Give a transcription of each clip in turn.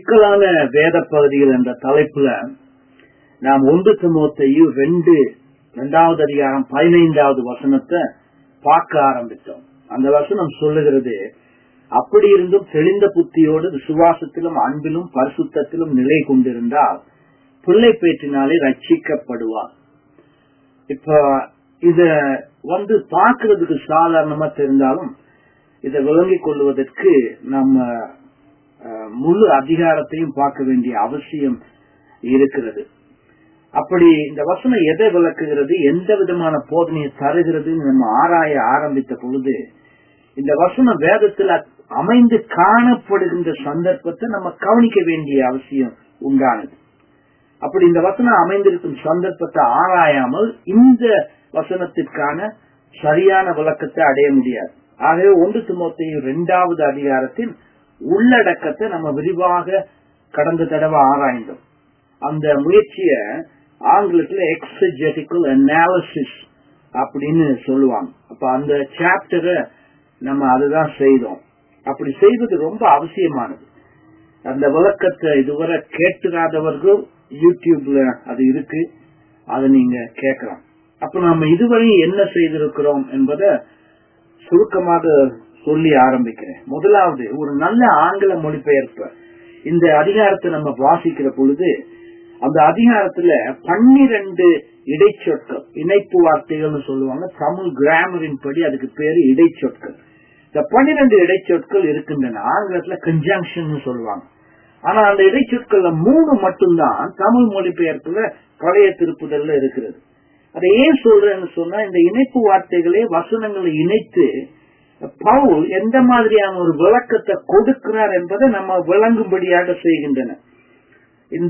சிக்கலான வேத பகுதிகள் என்ற தலைப்புல நாம் ஒன்று திமுத்தையும் ரெண்டு இரண்டாவது அதிகாரம் பதினைந்தாவது வசனத்தை பார்க்க ஆரம்பித்தோம் அந்த வசனம் சொல்லுகிறது அப்படி இருந்தும் தெளிந்த புத்தியோடு விசுவாசத்திலும் அன்பிலும் பரிசுத்தத்திலும் நிலை கொண்டிருந்தால் பிள்ளை பேற்றினாலே ரட்சிக்கப்படுவார் இப்ப இத வந்து பார்க்கறதுக்கு சாதாரணமா தெரிந்தாலும் இதை விளங்கிக் கொள்வதற்கு நம்ம அஹ், முழு அதிகாரத்தையும் பார்க்க வேண்டிய அவசியம் இருக்கிறது அப்படி இந்த வசனம் எதை விளக்குகிறது எந்த விதமான போதனையை தருகிறதுன்னு நம்ம ஆராய ஆரம்பித்த பொழுது இந்த வசனம் வேதத்தில் அமைந்து காணப்படுகின்ற சந்தர்ப்பத்தை நம்ம கவனிக்க வேண்டிய அவசியம் உண்டானது அப்படி இந்த வசனம் அமைந்திருக்கும் சந்தர்ப்பத்தை ஆராயாமல் இந்த வசனத்திற்கான சரியான விளக்கத்தை அடைய முடியாது ஆகவே ஒன்று சுமத்தையும் இரண்டாவது அதிகாரத்தின் உள்ளடக்கத்தை நம்ம விரிவாக கடந்த தடவை ஆராய்ந்தோம் அந்த முயற்சிய ஆங்கிலத்துல எக்ஸஜெட்டிக்கல் அனாலிசிஸ் அப்படின்னு சொல்லுவாங்க அப்ப அந்த சாப்டரை நம்ம அதுதான் செய்தோம் அப்படி செய்வது ரொம்ப அவசியமானது அந்த விளக்கத்தை இதுவரை கேட்டுராதவர்கள் யூடியூப்ல அது இருக்கு அதை நீங்க கேட்கலாம் அப்ப நாம இதுவரை என்ன செய்திருக்கிறோம் என்பதை சுருக்கமாக சொல்லி ஆரம்பிக்கிறேன் முதலாவது ஒரு நல்ல ஆங்கில மொழிபெயர்ப்ப இந்த அதிகாரத்தை நம்ம வாசிக்கிற பொழுது அந்த அதிகாரத்துல பன்னிரண்டு இடைச்சொற்கள் இணைப்பு வார்த்தைகள்னு சொல்லுவாங்க தமிழ் கிராமரின் படி அதுக்கு பேரு இடைச்சொற்கள் இந்த பன்னிரண்டு இடைச்சொற்கள் இருக்கின்றன ஆங்கிலத்துல கன்ஜங்ஷன் சொல்லுவாங்க ஆனா அந்த இடைச்சொற்கள்ல மூணு மட்டும்தான் தமிழ் மொழிபெயர்ப்புல பழைய திருப்புதல்ல இருக்கிறது அதை ஏன் சொல்றேன்னு சொன்னா இந்த இணைப்பு வார்த்தைகளே வசனங்களை இணைத்து பவுல் எந்த மாதிரியான ஒரு விளக்கத்தை கொடுக்கிறார் என்பதை நம்ம விளங்கும்படியாக செய்கின்றன இந்த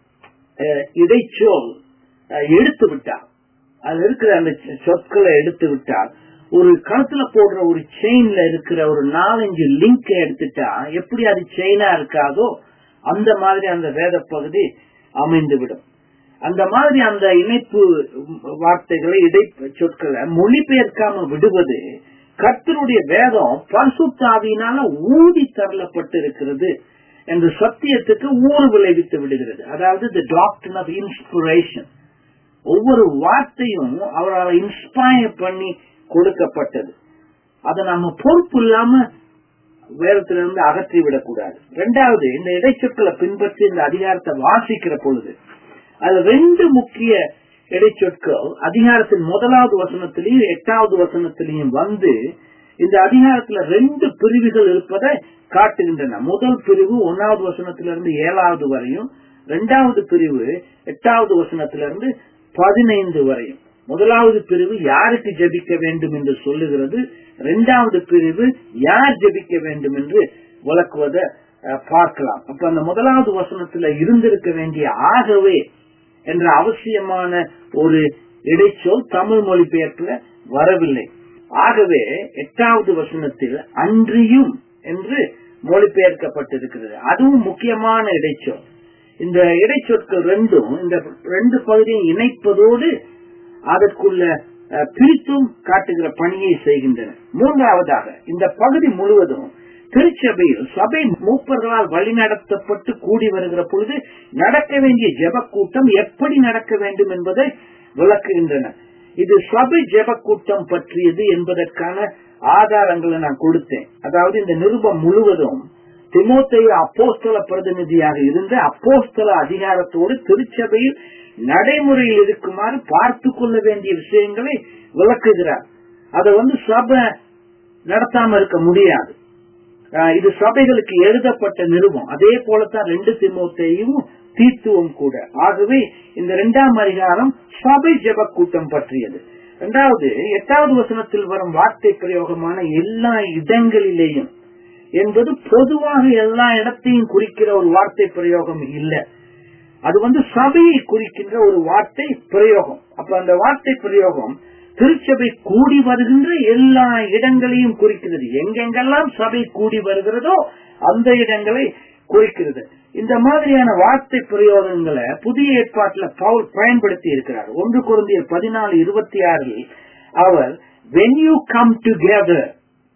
அஹ், இடைச்சொல் அஹ், எடுத்து விட்டார் அது இருக்கிற அந்த சொ- சொற்களை எடுத்து விட்டால் ஒரு கழுத்துல போடுற ஒரு செயின்ல இருக்கிற ஒரு நாலஞ்சு லிங்க் எடுத்துட்டா எப்படி அது செயினா இருக்காதோ அந்த மாதிரி அந்த வேத பகுதி அமைந்துவிடும் அந்த மாதிரி அந்த இணைப்பு வார்த்தைகளை இடை சொற்களை மொழிபெயர்க்காம விடுவது கர்த்தருடைய வேதம் பரிசுத்தாவியினால ஊதி தரப்பட்டிருக்கிறது என்ற சத்தியத்துக்கு ஊறு விளைவித்து விடுகிறது அதாவது த டாக்டர் ஆஃப் இன்ஸ்பிரேஷன் ஒவ்வொரு வார்த்தையும் அவரால் இன்ஸ்பயர் பண்ணி கொடுக்கப்பட்டது அதை நாம பொறுப்பு இல்லாம வேதத்திலிருந்து அகற்றி விடக்கூடாது ரெண்டாவது இந்த இடைச்சொற்களை பின்பற்றி இந்த அதிகாரத்தை வாசிக்கிற பொழுது அது ரெண்டு முக்கிய இடைச்சொற்கள் அதிகாரத்தின் முதலாவது வசனத்திலையும் எட்டாவது வசனத்திலையும் வந்து இந்த அதிகாரத்துல ரெண்டு பிரிவுகள் இருப்பதை காட்டுகின்றன முதல் பிரிவு ஒன்னாவது வசனத்திலிருந்து ஏழாவது வரையும் இரண்டாவது பிரிவு எட்டாவது வசனத்திலிருந்து பதினைந்து வரையும் முதலாவது பிரிவு யாருக்கு ஜெபிக்க வேண்டும் என்று சொல்லுகிறது இரண்டாவது பிரிவு யார் ஜெபிக்க வேண்டும் என்று விளக்குவதை அஹ், பார்க்கலாம் அப்ப அந்த முதலாவது வசனத்துல இருந்திருக்க வேண்டிய ஆகவே என்ற அவசியமான ஒரு இடைச்சொல் தமிழ் மொழிபெயர்ப்புல வரவில்லை ஆகவே எட்டாவது வசனத்தில் அன்றியும் என்று மொழிபெயர்க்கப்பட்டிருக்கிறது அதுவும் முக்கியமான இடைச்சொல் இந்த இடைச்சொற்கள் ரெண்டும் இந்த ரெண்டு பகுதியை இணைப்பதோடு அதற்குள்ள அஹ், பிரித்தும் காட்டுகிற பணியை செய்கின்றன மூன்றாவதாக இந்த பகுதி முழுவதும் திருச்சபையில் சபை மூப்பர்களால் வழிநடத்தப்பட்டு கூடி வருகிற பொழுது நடக்க வேண்டிய ஜெப கூட்டம் எப்படி நடக்க வேண்டும் என்பதை விளக்குகின்றன இது சபை ஜெப கூட்டம் பற்றியது என்பதற்கான ஆதாரங்களை நான் கொடுத்தேன் அதாவது இந்த நிருபம் முழுவதும் திமோத்தேயு அப்போஸ்தல பிரதிநிதியாக இருந்த அப்போஸ்தல அதிகாரத்தோடு திருச்சபையில் நடைமுறையில் இருக்குமாறு பார்த்து கொள்ள வேண்டிய விஷயங்களை விளக்குகிறார் அதை வந்து சபை நடத்தாம இருக்க முடியாது ஆஹ் இது சபைகளுக்கு எழுதப்பட்ட நிருபம் அதே போலத்தான் ரெண்டு திமுத்தையும் தீத்துவம் கூட ஆகவே இந்த இரண்டாம் அதிகாரம் சபை ஜெப கூட்டம் பற்றியது இரண்டாவது எட்டாவது வசனத்தில் வரும் வார்த்தை பிரயோகமான எல்லா இடங்களிலேயும் என்பது பொதுவாக எல்லா இடத்தையும் குறிக்கிற ஒரு வார்த்தை பிரயோகம் இல்லை அது வந்து சபையை குறிக்கின்ற ஒரு வார்த்தை பிரயோகம் அப்ப அந்த வார்த்தை பிரயோகம் திருச்சபை கூடி வருகின்ற எல்லா இடங்களையும் குறிக்கிறது எங்கெங்கெல்லாம் சபை கூடி வருகிறதோ அந்த இடங்களை குறிக்கிறது இந்த மாதிரியான வார்த்தை பிரயோகங்களை புதிய ஏற்பாட்டுல பவுல் பயன்படுத்தி இருக்கிறார் ஒன்று குழந்தையர் பதினாலு இருபத்தி ஆறில் அவர் வென் யூ கம் டுகெதர்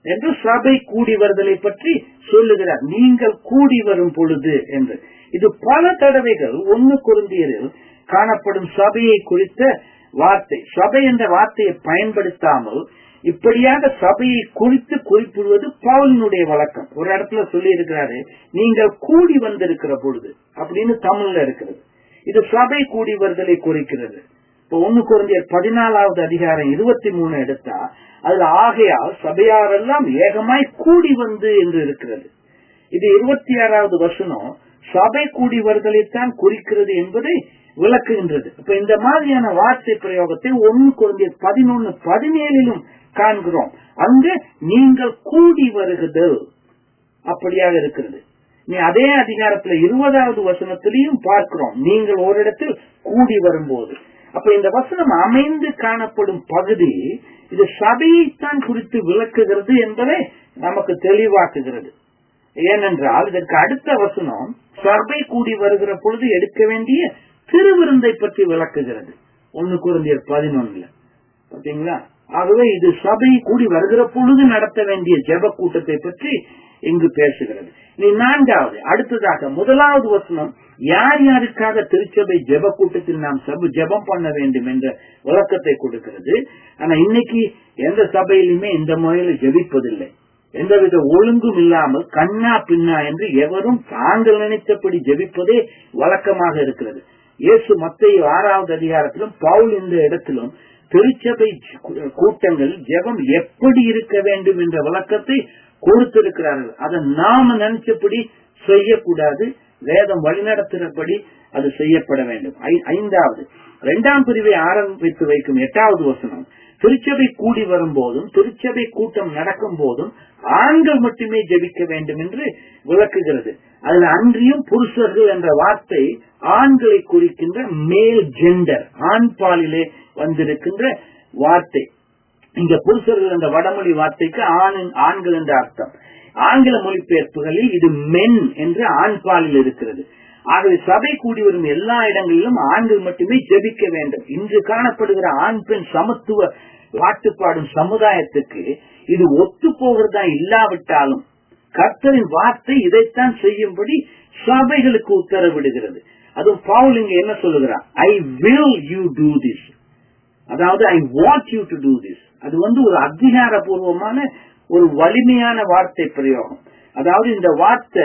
என்று சபை கூடி வருதலை பற்றி சொல்லுகிறார் நீங்கள் கூடி வரும் பொழுது என்று இது பல தடவைகள் ஒன்னு குருந்தியரில் காணப்படும் சபையை குறித்த வார்த்தை சபை என்ற வார்த்தையை பயன்படுத்தாமல் இப்படியாக சபையை குறித்து குறிப்பிடுவது பவுலினுடைய வழக்கம் ஒரு இடத்துல சொல்லி இருக்கிறாரு நீங்கள் கூடி வந்திருக்கிற பொழுது அப்படின்னு தமிழ்ல இருக்கிறது இது சபை கூடி வருதலை குறிக்கிறது இப்ப ஒன்னு குழந்தையர் பதினாலாவது அதிகாரம் இருபத்தி மூணு எடுத்தா அதுல ஆகையால் சபையாரெல்லாம் ஏகமாய் கூடி வந்து என்று இருக்கிறது இது இருபத்தி ஆறாவது வசனம் சபை கூடி வருதலைத்தான் குறிக்கிறது என்பதை விளக்குகின்றது இப்ப இந்த மாதிரியான வார்த்தை பிரயோகத்தை ஒன்னு குழந்தையர் பதினொன்னு பதினேழிலும் காண்கிறோம் அங்க நீங்கள் கூடி வருகுதல் அப்படியாக இருக்கிறது நீ அதே அதிகாரத்துல இருபதாவது வசனத்திலையும் பார்க்கிறோம் நீங்கள் ஒரு இடத்தில் கூடி வரும்போது அப்ப இந்த வசனம் அமைந்து காணப்படும் பகுதி இது சபையைத்தான் குறித்து விளக்குகிறது என்பதை நமக்கு தெளிவாக்குகிறது ஏனென்றால் இதற்கு அடுத்த வசனம் சபை கூடி வருகிற பொழுது எடுக்க வேண்டிய திருவிருந்தை பற்றி விளக்குகிறது ஒன்னு குருந்தியர் பதினொன்னுல பாத்தீங்களா ஆகவே இது சபை கூடி வருகிற பொழுது நடத்த வேண்டிய ஜெப கூட்டத்தை பற்றி இங்கு பேசுகிறது நீ நான்காவது அடுத்ததாக முதலாவது வசனம் யார் யாருக்காக திருச்சபை ஜெப கூட்டத்தில் நாம் சபை ஜெபம் பண்ண வேண்டும் என்ற விளக்கத்தை கொடுக்கிறது ஆனா இன்னைக்கு எந்த சபையிலுமே இந்த முறையில ஜெபிப்பதில்லை எந்தவித ஒழுங்கும் இல்லாமல் கண்ணா பின்னா என்று எவரும் தாங்கள் நினைத்தபடி ஜெபிப்பதே வழக்கமாக இருக்கிறது இயேசு மத்திய ஆறாவது அதிகாரத்திலும் பவுல் இந்த இடத்திலும் திருச்சபை கூட்டங்கள் ஜெபம் எப்படி இருக்க வேண்டும் என்ற விளக்கத்தை கொடுத்திருக்கிறார்கள் அதை நாம நினைச்சபடி செய்யக்கூடாது வேதம் வழிநடத்துகிறபடி அது செய்யப்பட வேண்டும் ஐந்தாவது இரண்டாம் பிரிவை ஆரம்பித்து வைக்கும் எட்டாவது வசனம் திருச்சபை கூடி வரும்போதும் திருச்சபை கூட்டம் நடக்கும் போதும் ஆண்கள் மட்டுமே ஜெபிக்க வேண்டும் என்று விளக்குகிறது அதுல அன்றியும் புருஷர்கள் என்ற வார்த்தை ஆண்களை குறிக்கின்ற மேல் ஜெண்டர் ஆண் பாலிலே வந்திருக்கின்ற வார்த்தை இங்க புருஷர்கள் என்ற வடமொழி வார்த்தைக்கு ஆணின் ஆண்கள் என்ற அர்த்தம் ஆங்கில மொழிபெயர்ப்புகளில் இது மென் என்று ஆண் பாலில் இருக்கிறது ஆகவே சபை கூடி வரும் எல்லா இடங்களிலும் ஆண்கள் மட்டுமே ஜெபிக்க வேண்டும் இன்று காணப்படுகிற ஆண் பெண் சமத்துவ பாட்டுப்பாடும் சமுதாயத்துக்கு இது ஒத்து போகிறதா இல்லாவிட்டாலும் கர்த்தரின் வார்த்தை இதைத்தான் செய்யும்படி சபைகளுக்கு உத்தரவிடுகிறது அதுவும் பவுல் இங்க என்ன சொல்லுகிறார் I will you do this அதாவது I want you to do this அது வந்து ஒரு அதிகாரபூர்வமான ஒரு வலிமையான வார்த்தை பிரயோகம் அதாவது இந்த வார்த்தை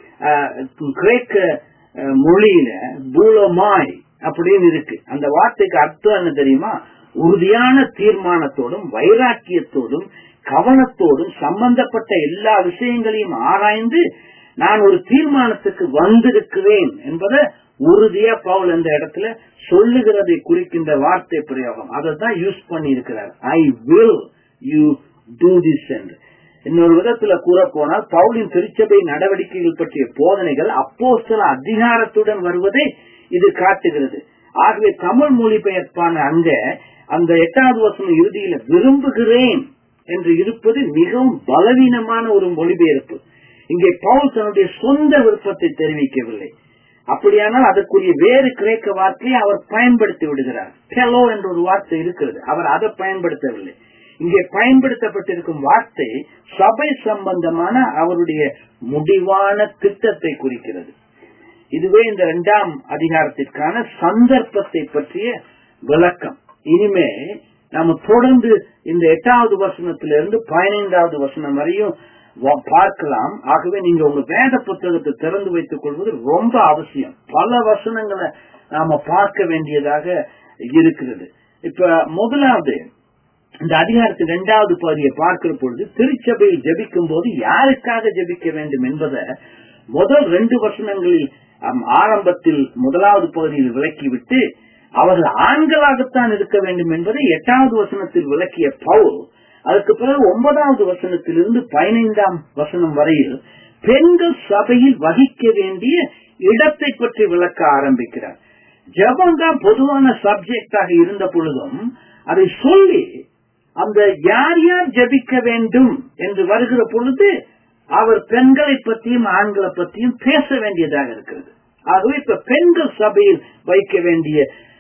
கிரேக்க மொழியில பூலமாய் அப்படின்னு இருக்கு அந்த வார்த்தைக்கு அர்த்தம் என்ன தெரியுமா உறுதியான தீர்மானத்தோடும் வைராக்கியத்தோடும் கவனத்தோடும் சம்பந்தப்பட்ட எல்லா விஷயங்களையும் ஆராய்ந்து நான் ஒரு தீர்மானத்துக்கு வந்திருக்கிறேன் என்பதை உறுதியா பவுல் இந்த இடத்துல சொல்லுகிறதை குறிக்கின்ற வார்த்தை பிரயோகம் அதை தான் யூஸ் பண்ணி இருக்கிறார் I will you do this என்று இன்னொரு விதத்துல கூற போனால் பவுலின் திருச்சபை நடவடிக்கைகள் பற்றிய போதனைகள் அப்போ சில அதிகாரத்துடன் வருவதை இது காட்டுகிறது ஆகவே தமிழ் மொழிபெயர்ப்பான அங்க அந்த எட்டாவது வருஷம் இறுதியில விரும்புகிறேன் என்று இருப்பது மிகவும் பலவீனமான ஒரு மொழிபெயர்ப்பு இங்கே பவுல் தன்னுடைய சொந்த விருப்பத்தை தெரிவிக்கவில்லை அப்படியானால் அதற்குரிய வேறு கிரேக்க வார்த்தையை அவர் பயன்படுத்தி விடுகிறார் கெலோ என்ற ஒரு வார்த்தை இருக்கிறது அவர் அதை பயன்படுத்தவில்லை இங்கே பயன்படுத்தப்பட்டிருக்கும் வார்த்தை சபை சம்பந்தமான அவருடைய முடிவான திட்டத்தை குறிக்கிறது இதுவே இந்த இரண்டாம் அதிகாரத்திற்கான சந்தர்ப்பத்தை பற்றிய விளக்கம் இனிமே நாம தொடர்ந்து இந்த எட்டாவது வசனத்திலிருந்து பதினைந்தாவது வசனம் வரையும் பார்க்கலாம் ஆகவே நீங்க உங்க வேத புத்தகத்தை திறந்து வைத்துக் கொள்வது ரொம்ப அவசியம் பல வசனங்களை நாம பார்க்க வேண்டியதாக இருக்கிறது இப்ப முதலாவது இந்த அதிகாரத்தின் இரண்டாவது பகுதியை பார்க்கிற பொழுது திருச்சபையில் ஜபிக்கும் போது யாருக்காக ஜபிக்க வேண்டும் என்பதை முதல் ரெண்டு வசனங்களில் ஆரம்பத்தில் முதலாவது பகுதியில் விளக்கிவிட்டு அவர்கள் ஆண்களாகத்தான் இருக்க வேண்டும் என்பதை எட்டாவது வசனத்தில் விளக்கிய பவுல் அதுக்கு பிறகு ஒன்பதாவது வசனத்திலிருந்து பதினைந்தாம் வசனம் வரையில் பெண்கள் சபையில் வகிக்க வேண்டிய இடத்தை பற்றி விளக்க ஆரம்பிக்கிறார் ஜபம் தான் பொதுவான சப்ஜெக்டாக இருந்த பொழுதும் அதை சொல்லி அந்த யார் யார் ஜபிக்க வேண்டும் என்று வருகிற பொழுது அவர் பெண்களை பற்றியும் ஆண்களை பற்றியும் பேச வேண்டியதாக இருக்கிறது ஆகவே இப்ப பெண்கள் சபையில் வைக்க வேண்டிய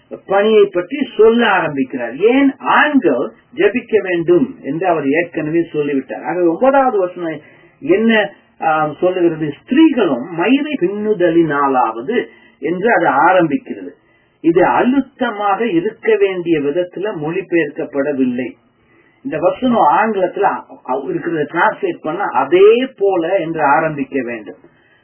பணியை பற்றி சொல்ல ஆரம்பிக்கிறார் ஏன் ஆண்கள் ஜெபிக்க வேண்டும் என்று அவர் ஏற்கனவே சொல்லிவிட்டார் ஆக ஒன்பதாவது வருஷம் என்ன ஆஹ், சொல்லுகிறது ஸ்திரீகளும் மயிரை பின்னுதலினாலாவது என்று அது ஆரம்பிக்கிறது இது அழுத்தமாக இருக்க வேண்டிய விதத்துல மொழிபெயர்க்கப்படவில்லை இந்த வசனம் ஆங்கிலத்துல அ- இருக்கிறத டிரான்ஸ்லேட் பண்ண அதே போல என்று ஆரம்பிக்க வேண்டும்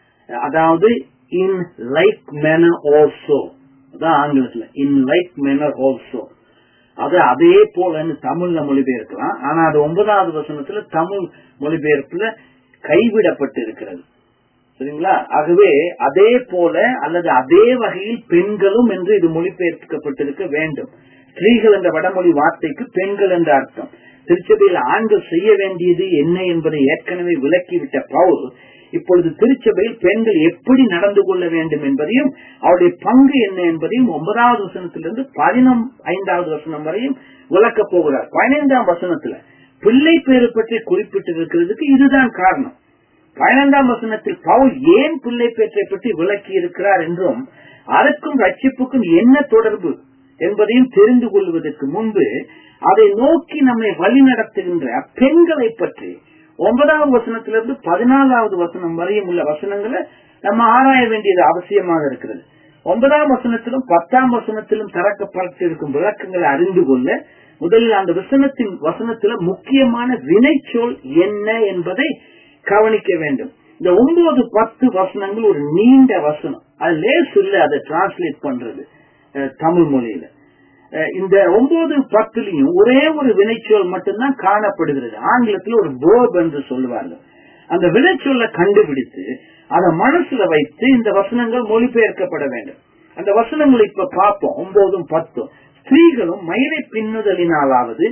அதாவது இன் லைக் மேனர் ஆல்சோ அதான் ஆங்கிலத்துல இன் லைக் மேனர் ஆல்சோ அது அதே போலன்னு தமிழ்ல மொழிபெயர்க்கலாம் ஆனா அது ஒன்பதாவது வசனத்துல தமிழ் மொழிபெயர்ப்புல கைவிடப்பட்டு இருக்கிறது சரிங்களா ஆகவே அதே போல அல்லது அதே வகையில் பெண்களும் என்று இது மொழிபெயர்க்கப்பட்டிருக்க வேண்டும் ஸ்திரீகள் என்ற வடமொழி வார்த்தைக்கு பெண்கள் என்ற அர்த்தம் திருச்சபையில் ஆண்கள் செய்ய வேண்டியது என்ன என்பதை ஏற்கனவே விளக்கிவிட்ட பவுல் இப்பொழுது திருச்சபையில் பெண்கள் எப்படி நடந்து கொள்ள வேண்டும் என்பதையும் அவருடைய பங்கு என்ன என்பதையும் ஒன்பதாவது வசனத்திலிருந்து பதினம் ஐந்தாவது வசனம் வரையும் விளக்கப் போகிறார் பதினைந்தாம் வசனத்துல பிள்ளை பேரு பற்றி குறிப்பிட்டிருக்கிறதுக்கு இதுதான் காரணம் பதினைந்தாம் வசனத்தில் பவுல் ஏன் பிள்ளை பேற்றை பற்றி விளக்கி இருக்கிறார் என்றும் அதற்கும் ரட்சிப்புக்கும் என்ன தொடர்பு என்பதையும் தெரிந்து கொள்வதற்கு முன்பு அதை நோக்கி நம்மை வழிநடத்துகின்ற பெண்களை பற்றி ஒன்பதாவது வசனத்திலிருந்து பதினாலாவது வசனம் வரையும் உள்ள வசனங்களை நம்ம ஆராய வேண்டியது அவசியமாக இருக்கிறது ஒன்பதாம் வசனத்திலும் பத்தாம் வசனத்திலும் திறக்கப்பட்டிருக்கும் விளக்கங்களை அறிந்து கொள்ள முதலில் அந்த வசனத்தின் வசனத்துல முக்கியமான வினைச்சொல் என்ன என்பதை கவனிக்க வேண்டும் இந்த ஒன்பது பத்து வசனங்கள் ஒரு நீண்ட வசனம் அது லேஸ் இல்ல அதை டிரான்ஸ்லேட் பண்றது அஹ், தமிழ் மொழியில அஹ், இந்த ஒன்பது பத்துலயும் ஒரே ஒரு வினைச்சொல் மட்டும்தான் காணப்படுகிறது ஆங்கிலத்தில் ஒரு வேர்ப் என்று சொல்லுவார்கள் அந்த வினைச்சொல்லை கண்டுபிடித்து அதை மனசுல வைத்து இந்த வசனங்கள் மொழிபெயர்க்கப்பட வேண்டும் அந்த வசனங்களை இப்ப பார்ப்போம் ஒன்பதும் பத்தும் ஸ்திரீகளும் மயிரை பின்னுதலினாலாவது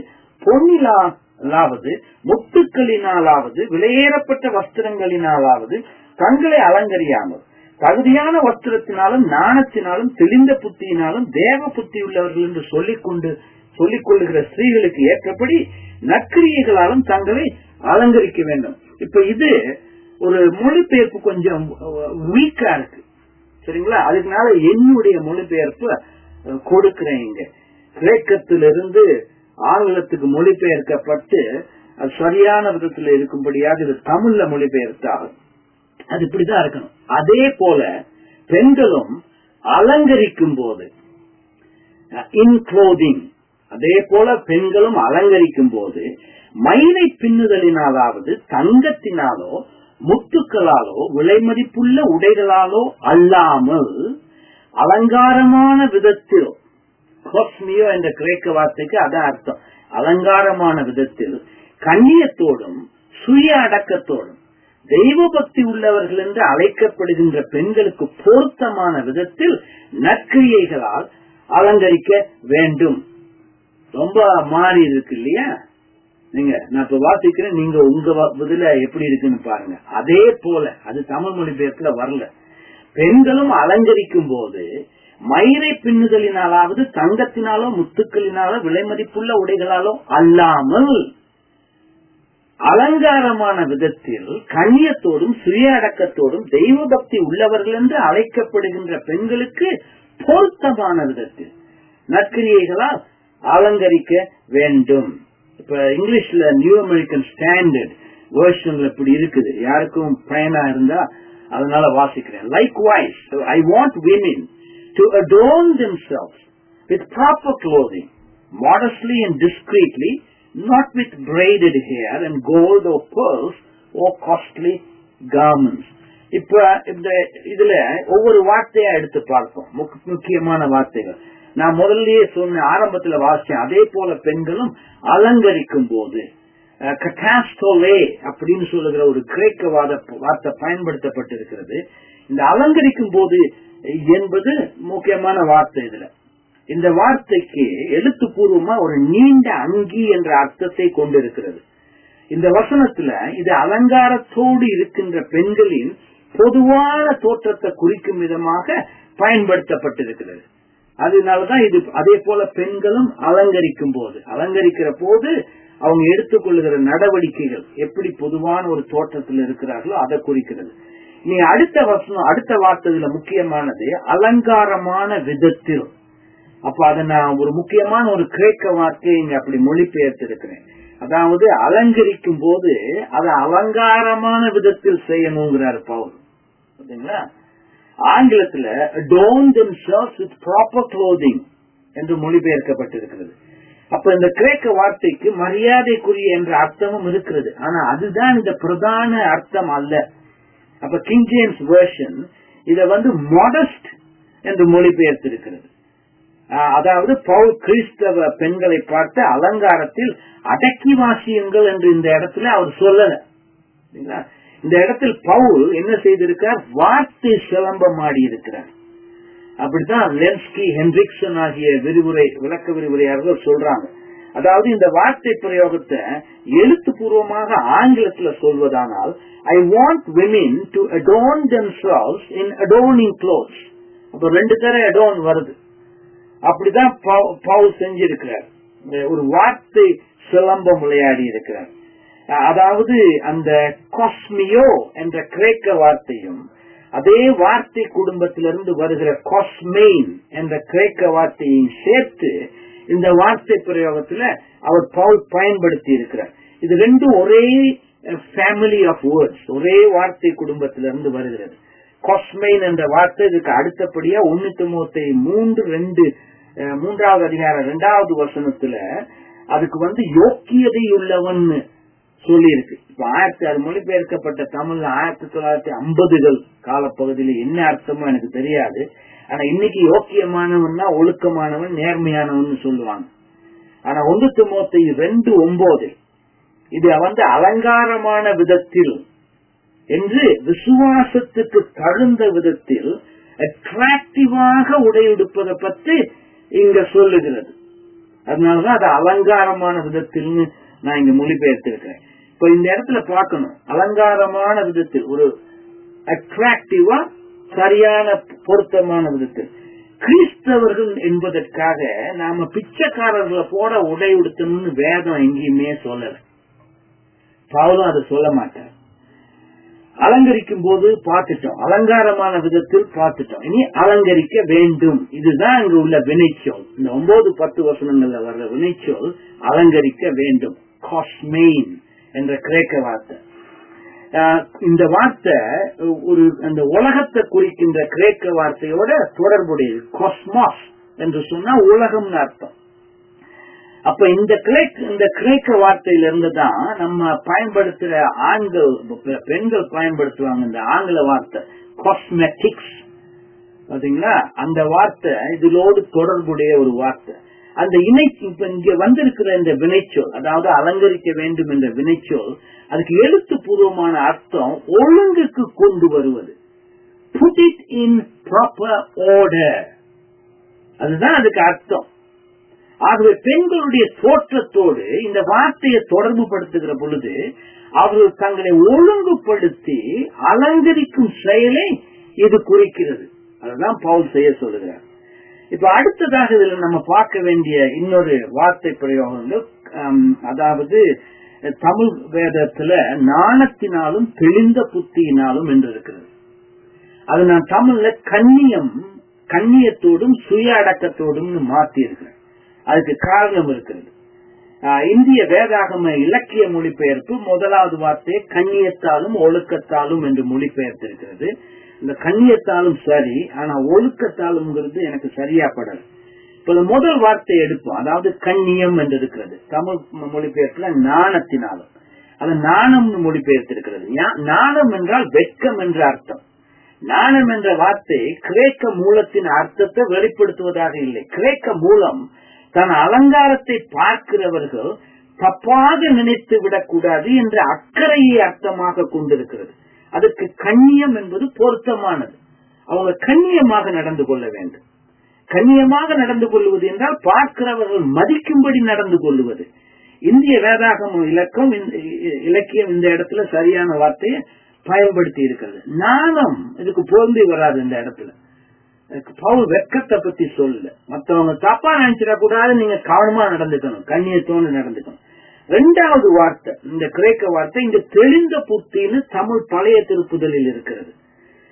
பொன்னிலாலாவது முத்துக்களினாலாவது விலையேறப்பட்ட வஸ்திரங்களினாலாவது தங்களை அலங்கரியாமல் தகுதியான வஸ்திரத்தினாலும் நாணத்தினாலும் தெளிந்த புத்தியினாலும் தேவ புத்தி உள்ளவர்கள் என்று சொல்லிக் கொண்டு சொல்லிக் கொள்ளுகிற ஸ்திரீகளுக்கு ஏற்றபடி நற்கிரியைகளாலும் தங்களை அலங்கரிக்க வேண்டும் இப்ப இது ஒரு மொழிபெயர்ப்பு கொஞ்சம் வீக்கா இருக்கு சரிங்களா அதுக்குனால என்னுடைய மொழிபெயர்ப்பு அஹ், கொடுக்கிறேன் இங்க கிரேக்கத்திலிருந்து ஆங்கிலத்துக்கு மொழிபெயர்க்கப்பட்டு அது சரியான விதத்தில் இருக்கும்படியாக இது தமிழ்ல மொழிபெயர்த்தாகும் அது இப்படிதான் இருக்கணும் அதே போல பெண்களும் அலங்கரிக்கும் போது இன் க்ளோதிங் அதே போல பெண்களும் அலங்கரிக்கும் போது மயிலை பின்னுதலினாலாவது தங்கத்தினாலோ முத்துக்களாலோ விலைமதிப்புள்ள உடைகளாலோ அல்லாமல் அலங்காரமான விதத்தில் கொஸ்மியோ என்ற கிரேக்க வார்த்தைக்கு அதான் அர்த்தம் அலங்காரமான விதத்தில் கண்ணியத்தோடும் சுய அடக்கத்தோடும் தெய்வ பக்தி உள்ளவர்கள் என்று அழைக்கப்படுகின்ற பெண்களுக்கு பொருத்தமான விதத்தில் நற்கிரியைகளால் அலங்கரிக்க வேண்டும் ரொம்ப மாறி இருக்கு இல்லையா நீங்க நான் இப்ப வாசிக்கிறேன் நீங்க உங்க வ- இதுல எப்படி இருக்குன்னு பாருங்க அதே போல அது தமிழ் மொழிபெயர்ப்புல வரல பெண்களும் அலங்கரிக்கும் போது மயிரை பின்னுதலினாலாவது தங்கத்தினாலோ முத்துக்களினாலோ விலைமதிப்புள்ள உடைகளாலோ அல்லாமல் அலங்காரமான விதத்தில் கண்ணியத்தோடும் சுய அடக்கத்தோடும் தெய்வ பக்தி உள்ளவர்கள் என்று அழைக்கப்படுகின்ற பெண்களுக்கு பொருத்தமான விதத்தில் நற்கிரியைகளால் அலங்கரிக்க வேண்டும் இப்ப இங்கிலீஷ்ல நியூ அமெரிக்கன் ஸ்டாண்டர்ட் வேர்ஷன்ல இப்படி இருக்குது யாருக்கும் பயனா இருந்தா அதனால வாசிக்கிறேன் likewise I want women to adorn themselves with proper clothing modestly and discreetly not with braided hair and gold or pearls or costly garments இப்ப இந்த இதுல ஒவ்வொரு வார்த்தையா எடுத்து பார்ப்போம் முக்- முக்கியமான வார்த்தைகள் நான் முதல்லயே சொன்ன ஆரம்பத்துல வாசிச்சேன் அதே போல பெண்களும் அலங்கரிக்கும் போது கட்டாஸ்டோலே அப்படின்னு சொல்லுகிற ஒரு கிரேக்க வாத வார்த்தை பயன்படுத்தப்பட்டிருக்கிறது இந்த அலங்கரிக்கும் போது என்பது முக்கியமான வார்த்தை இதுல இந்த வார்த்தைக்கு எழுத்துப்பூர்வமா ஒரு நீண்ட அங்கி என்ற அர்த்தத்தை கொண்டிருக்கிறது இந்த வசனத்துல இது அலங்காரத்தோடு இருக்கின்ற பெண்களின் பொதுவான தோற்றத்தை குறிக்கும் விதமாக பயன்படுத்தப்பட்டிருக்கிறது அதனாலதான் இது அதே போல பெண்களும் அலங்கரிக்கும் போது அலங்கரிக்கிற போது அவங்க எடுத்துக்கொள்ளுகிற நடவடிக்கைகள் எப்படி பொதுவான ஒரு தோற்றத்தில் இருக்கிறார்களோ அதை குறிக்கிறது நீ அடுத்த வசனம் அடுத்த வார்த்தையில முக்கியமானது அலங்காரமான விதத்தில் அப்ப அதை நான் ஒரு முக்கியமான ஒரு கிரேக்க வார்த்தையை இங்க அப்படி மொழிபெயர்த்து இருக்கிறேன் அதாவது அலங்கரிக்கும் போது அதை அலங்காரமான விதத்தில் செய்யணுங்கிறார் பவுல் பாத்தீங்களா ஆங்கிலத்துல adorn themselves with proper clothing என்று மொழிபெயர்க்கப்பட்டிருக்கிறது அப்ப இந்த கிரேக்க வார்த்தைக்கு மரியாதைக்குரிய என்ற அர்த்தமும் இருக்கிறது ஆனா அதுதான் இந்த பிரதான அர்த்தம் அல்ல அப்ப கிங் ஜேம்ஸ் வேர்ஷன் இத வந்து மாடஸ்ட் என்று மொழிபெயர்த்திருக்கிறது ஆஹ் அதாவது பவுல் கிறிஸ்தவ பெண்களை பார்த்து அலங்காரத்தில் அடக்கி வாசியுங்கள் என்று இந்த இடத்துல அவர் சொல்லல சரிங்களா? இந்த இடத்தில் பவுல் என்ன செய்திருக்கார் வார்த்தை சிலம்பம் ஆடி இருக்கிறார் அப்படித்தான் லென்ஸ்கி ஹென்ரிக்சன் ஆகிய விரிவுரை விளக்க விரிவுரையாளர்கள் சொல்றாங்க அதாவது இந்த வார்த்தை பிரயோகத்தை எழுத்துப்பூர்வமாக ஆங்கிலத்துல சொல்வதானால் I want women to adorn themselves in adorning clothes அப்ப ரெண்டு தர adorn வருது அப்படிதான் பவு- பவுல் செஞ்சிருக்கிறார் ஒரு வார்த்தை சிலம்பம் விளையாடி இருக்கிறார் அதாவது அந்த காஸ்மியோ என்ற கிரேக்க வார்த்தையும் அதே வார்த்தை குடும்பத்திலிருந்து வருகிற காஸ்மெயின் என்ற கிரேக்க வார்த்தையையும் சேர்த்து இந்த வார்த்தை பிரயோகத்துல அவர் பவுல் பயன்படுத்தி இருக்கிறார் இது ரெண்டும் ஒரே ஃபேமிலி ஆஃப் வேர்ட்ஸ் ஒரே வார்த்தை குடும்பத்திலிருந்து வருகிறது காஸ்மெயின் என்ற வார்த்தை இதுக்கு அடுத்தபடியா ஒன்னு மூத்தை மூன்று ரெண்டு அஹ், மூன்றாவது அதிகாரம் இரண்டாவது வசனத்துல அதுக்கு வந்து யோக்கியதை உள்ளவன் சொல்லி இருக்கு இப்ப ஆயிரத்தி அது மொழிபெயர்க்கப்பட்ட தமிழ்ல ஆயிரத்தி தொள்ளாயிரத்தி ஐம்பதுகள் காலப்பகுதியில என்ன அர்த்தமோ எனக்கு தெரியாது ஆனா இன்னைக்கு யோக்கியமானவன்னா ஒழுக்கமானவன் நேர்மையானவன் சொல்லுவாங்க ஆனா ஒன்று துமோத்தை ரெண்டு ஒன்பது இது வந்து அலங்காரமான விதத்தில் என்று விசுவாசத்துக்கு தகுந்த விதத்தில் அட்ராக்டிவாக உடையுடுப்பதை பற்றி இங்க சொல்லுகிறது அதனாலதான் அது அலங்காரமான விதத்தில்னு நான் இங்க மொழிபெயர்த்திருக்கிறேன் இப்ப இந்த இடத்துல பார்க்கணும் அலங்காரமான விதத்தில் ஒரு அட்ராக்டிவா சரியான பொருத்தமான விதத்தில் கிறிஸ்தவர்கள் என்பதற்காக நாம பிச்சைக்காரர்களை போட உடை உடுத்தணும்னு வேதம் எங்கேயுமே சொல்லல பவுலும் அதை சொல்ல மாட்டார் அலங்கரிக்கும் போது பார்த்துட்டோம் அலங்காரமான விதத்தில் பார்த்துட்டோம் இனி அலங்கரிக்க வேண்டும் இதுதான் அங்கு உள்ள வினைச்சொல் இந்த ஒன்பது பத்து வசனங்கள்ல வர்ற வினைச்சொல் அலங்கரிக்க வேண்டும் காஸ்மெயின் என்ற கிரேக்க வார்த்தை ஆஹ் இந்த வார்த்தை ஒரு அந்த உலகத்தை குறிக்கின்ற கிரேக்க வார்த்தையோட தொடர்புடையது காஸ்மாஸ் என்று சொன்னா உலகம்னு அர்த்தம் அப்ப இந்த கிரேக் இந்த கிரேக்க வார்த்தையிலிருந்து தான் நம்ம பயன்படுத்துற ஆண்கள் பெ- பெண்கள் பயன்படுத்துவாங்க இந்த ஆங்கில வார்த்தை காஸ்மெட்டிக்ஸ் பாத்தீங்களா அந்த வார்த்தை இதோடு தொடர்புடைய ஒரு வார்த்தை அந்த இணை இப்ப இங்க வந்திருக்கிற இந்த வினைச்சொல் அதாவது அலங்கரிக்க வேண்டும் என்ற வினைச்சொல் அதுக்கு எழுத்துப்பூர்வமான அர்த்தம் ஒழுங்குக்கு கொண்டு வருவது put it in proper order அதுதான் அதுக்கு அர்த்தம் ஆகவே பெண்களுடைய தோற்றத்தோடு இந்த வார்த்தையை தொடர்பு படுத்துகிற பொழுது அவர்கள் தங்களை ஒழுங்குபடுத்தி அலங்கரிக்கும் செயலை இது குறிக்கிறது அதுதான் பவுல் செய்ய சொல்லுகிறார் இப்ப அடுத்ததாக இதுல நம்ம பார்க்க வேண்டிய இன்னொரு வார்த்தை பிரயோகங்கள் ஆம், அதாவது தமிழ் வேதத்துல நாணத்தினாலும் தெளிந்த புத்தியினாலும் என்று இருக்கிறது அது நான் தமிழ்ல கண்ணியம் கண்ணியத்தோடும் சுய அடக்கத்தோடும் மாத்தி இருக்கிறேன் அதுக்கு காரணம் இருக்கிறது ஆஹ் இந்திய வேதாகம இலக்கிய மொழிபெயர்ப்பு முதலாவது வார்த்தையை கண்ணியத்தாலும் ஒழுக்கத்தாலும் என்று மொழிபெயர்த்திருக்கிறது இந்த கண்ணியத்தாலும் சரி ஆனா ஒழுக்கத்தாலும்ங்கிறது எனக்கு சரியா படல இப்ப இந்த முதல் வார்த்தை எடுப்போம் அதாவது கண்ணியம் என்று இருக்கிறது தமிழ் ம- மொழிபெயர்ப்புல நாணத்தினாலும் அது நாணம்னு மொழிபெயர்த்திருக்கிறது ஞா- நாணம் என்றால் வெட்கம் என்ற அர்த்தம் நாணம் என்ற வார்த்தை கிரேக்க மூலத்தின் அர்த்தத்தை வெளிப்படுத்துவதாக இல்லை கிரேக்க மூலம் தன் அலங்காரத்தை பார்க்கிறவர்கள் தப்பாக நினைத்து விடக்கூடாது என்ற அக்கறையை அர்த்தமாக கொண்டிருக்கிறது அதுக்கு கண்ணியம் என்பது பொருத்தமானது அவங்க கண்ணியமாக நடந்து கொள்ள வேண்டும் கண்ணியமாக நடந்து கொள்வது என்றால் பார்க்கிறவர்கள் மதிக்கும்படி நடந்து கொள்வது இந்திய வேதாகம இலக்கம் இந்த- இலக்கியம் இந்த இடத்துல சரியான வார்த்தையை பயன்படுத்தி இருக்கிறது நாணம் இதுக்கு பொருந்தி வராது இந்த இடத்துல பவுல் வெக்கத்தை பத்தி சொல்லல மத்தவங்க தப்பா நினைச்சிட கூடாது நீங்க கவனமா நடந்துக்கணும் கண்ணியத்தோடு நடந்துக்கணும் ரெண்டாவது வார்த்தை இந்த கிரேக்க வார்த்தை இந்த தெளிந்த புத்தின்னு தமிழ் பழைய திருப்புதலில் இருக்கிறது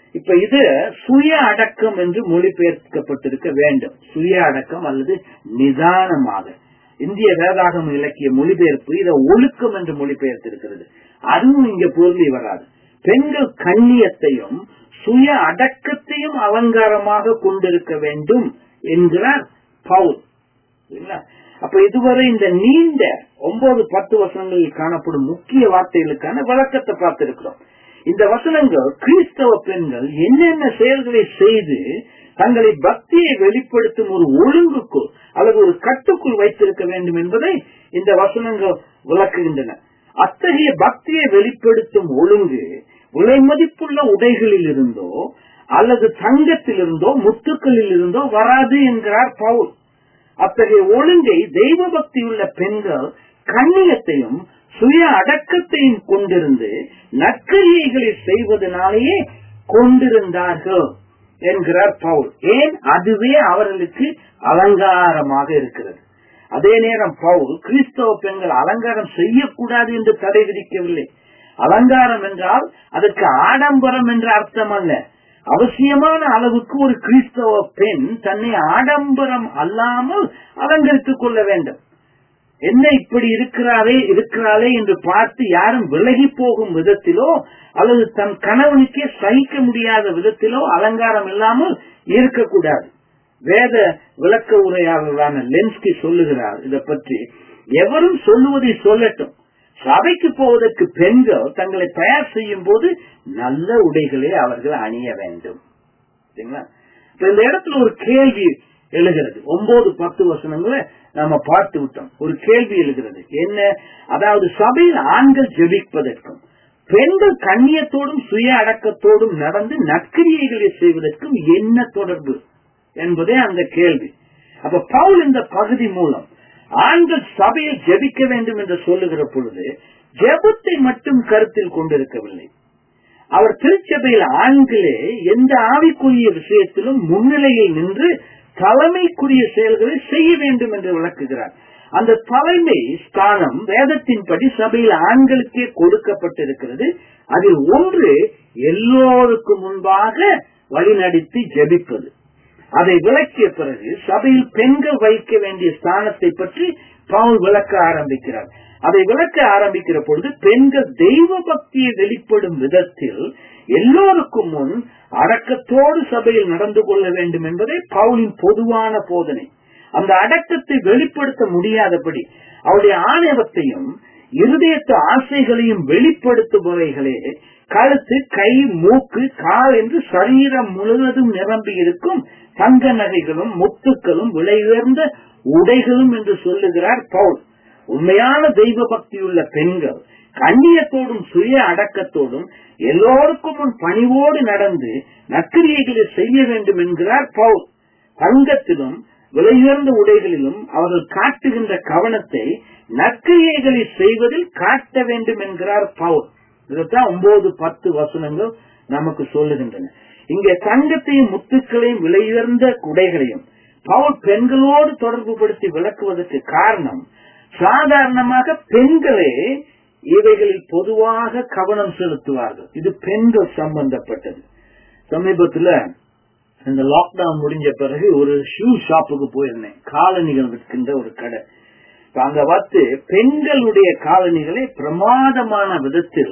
இப்ப இது சுய அடக்கம் என்று மொழிபெயர்க்கப்பட்டிருக்க வேண்டும் சுய அடக்கம் அல்லது நிதானமாக இந்திய வேதாகம இலக்கிய மொழிபெயர்ப்பு இதை ஒழுக்கம் என்று மொழிபெயர்த்திருக்கிறது அதுவும் இங்க பொருளி வராது பெண்கள் கண்ணியத்தையும் சுய அடக்கத்தையும் அலங்காரமாக கொண்டிருக்க வேண்டும் என்கிறார் பவுல் இல்லைங்களா? அப்ப இதுவரை இந்த நீண்ட ஒன்பது பத்து வசனங்களில் காணப்படும் முக்கிய வார்த்தைகளுக்கான விளக்கத்தை பார்த்திருக்கிறோம் இந்த வசனங்கள் கிறிஸ்தவ பெண்கள் என்னென்ன செயல்களை செய்து தங்களை பக்தியை வெளிப்படுத்தும் ஒரு ஒழுங்குக்குள் அல்லது ஒரு கட்டுக்குள் வைத்திருக்க வேண்டும் என்பதை இந்த வசனங்கள் விளக்குகின்றன அத்தகைய பக்தியை வெளிப்படுத்தும் ஒழுங்கு விலை மதிப்புள்ள உடைகளில் இருந்தோ அல்லது தங்கத்திலிருந்தோ முத்துக்களில் இருந்தோ வராது என்கிறார் பவுல் அத்தகைய ஒழுங்கை தெய்வ பக்தியுள்ள பெண்கள் கண்ணியத்தையும் சுய அடக்கத்தையும் கொண்டிருந்து நற்கரியைகளை செய்வதனாலேயே கொண்டிருந்தார்கள் என்கிறார் பவுல் ஏன் அதுவே அவர்களுக்கு அலங்காரமாக இருக்கிறது அதே நேரம் பவுல் கிறிஸ்தவ பெண்கள் அலங்காரம் செய்யக்கூடாது என்று தடை விதிக்கவில்லை அலங்காரம் என்றால் அதற்கு ஆடம்பரம் என்ற அர்த்தம் அல்ல அவசியமான அளவுக்கு ஒரு கிறிஸ்தவ பெண் தன்னை ஆடம்பரம் அல்லாமல் அலங்கரித்துக் கொள்ள வேண்டும் என்ன இப்படி இருக்கிறாரே இருக்கிறாளே என்று பார்த்து யாரும் விலகி போகும் விதத்திலோ அல்லது தன் கணவனுக்கே சகிக்க முடியாத விதத்திலோ அலங்காரம் இல்லாமல் இருக்கக்கூடாது வேத விளக்க உரையாளர்களான லென்ஸ்கி சொல்லுகிறார் இதை பற்றி எவரும் சொல்லுவதை சொல்லட்டும் சபைக்கு போவதற்கு பெண்கள் தங்களை தயார் செய்யும் போது நல்ல உடைகளை அவர்கள் அணிய வேண்டும் சரிங்களா இப்ப இந்த இடத்துல ஒரு கேள்வி எழுகிறது ஒன்பது பத்து வசனங்களை நாம பார்த்து விட்டோம் ஒரு கேள்வி எழுகிறது என்ன அதாவது சபையில் ஆண்கள் ஜெபிப்பதற்கும் பெண்கள் கண்ணியத்தோடும் சுய அடக்கத்தோடும் நடந்து நற்கிரியைகளை செய்வதற்கும் என்ன தொடர்பு என்பதே அந்த கேள்வி அப்ப பவுல் இந்த பகுதி மூலம் ஆண்கள் சபையில் ஜெபிக்க வேண்டும் என்று சொல்லுகிற பொழுது ஜெபத்தை மட்டும் கருத்தில் கொண்டிருக்கவில்லை அவர் திருச்சபையில் ஆண்களே எந்த ஆவிக்குரிய விஷயத்திலும் முன்னிலையில் நின்று தலைமைக்குரிய செயல்களை செய்ய வேண்டும் என்று விளக்குகிறார் அந்த தலைமை ஸ்தானம் வேதத்தின்படி சபையில் ஆண்களுக்கே கொடுக்கப்பட்டிருக்கிறது அதில் ஒன்று எல்லோருக்கும் முன்பாக வழிநடத்தி ஜெபிப்பது அதை விளக்கிய பிறகு சபையில் பெண்கள் வைக்க வேண்டிய ஸ்தானத்தை பற்றி பவுல் விளக்க ஆரம்பிக்கிறார் அதை விளக்க ஆரம்பிக்கிற பொழுது பெண்கள் தெய்வ பக்தியை வெளிப்படும் விதத்தில் எல்லோருக்கும் முன் அடக்கத்தோடு சபையில் நடந்து கொள்ள வேண்டும் என்பதே பவுலின் பொதுவான போதனை அந்த அடக்கத்தை வெளிப்படுத்த முடியாதபடி அவருடைய ஆணவத்தையும் இருதயத்து ஆசைகளையும் வெளிப்படுத்துபவைகளே கழுத்து கை மூக்கு கால் என்று சரீரம் முழுவதும் நிரம்பி இருக்கும் தங்க நகைகளும் முத்துக்களும் விலை உயர்ந்த உடைகளும் என்று சொல்லுகிறார் பவுல் உண்மையான தெய்வ பக்தியுள்ள பெண்கள் கண்ணியத்தோடும் சுய அடக்கத்தோடும் எல்லோருக்கும் முன் பணிவோடு நடந்து நற்கிரியைகளை செய்ய வேண்டும் என்கிறார் பவுல் தங்கத்திலும் விலையுயர்ந்த உடைகளிலும் அவர்கள் காட்டுகின்ற கவனத்தை நற்கிரியைகளை செய்வதில் காட்ட வேண்டும் என்கிறார் பவுல் இதைத்தான் ஒன்பது பத்து வசனங்கள் நமக்கு சொல்லுகின்றன இங்கே தங்கத்தையும் முத்துக்களையும் விலையுயர்ந்த உடைகளையும் பவுல் பெண்களோடு தொடர்பு படுத்தி விளக்குவதற்கு காரணம் சாதாரணமாக பெண்களே இவைகளில் பொதுவாக கவனம் செலுத்துவார்கள் இது பெண்கள் சம்பந்தப்பட்டது சமீபத்துல இந்த லாக்டவுன் முடிஞ்ச பிறகு ஒரு ஷூ ஷாப்புக்கு போயிருந்தேன் காலணிகள் விற்கின்ற ஒரு கடை இப்ப அங்க பார்த்து பெண்களுடைய காலணிகளை பிரமாதமான விதத்தில்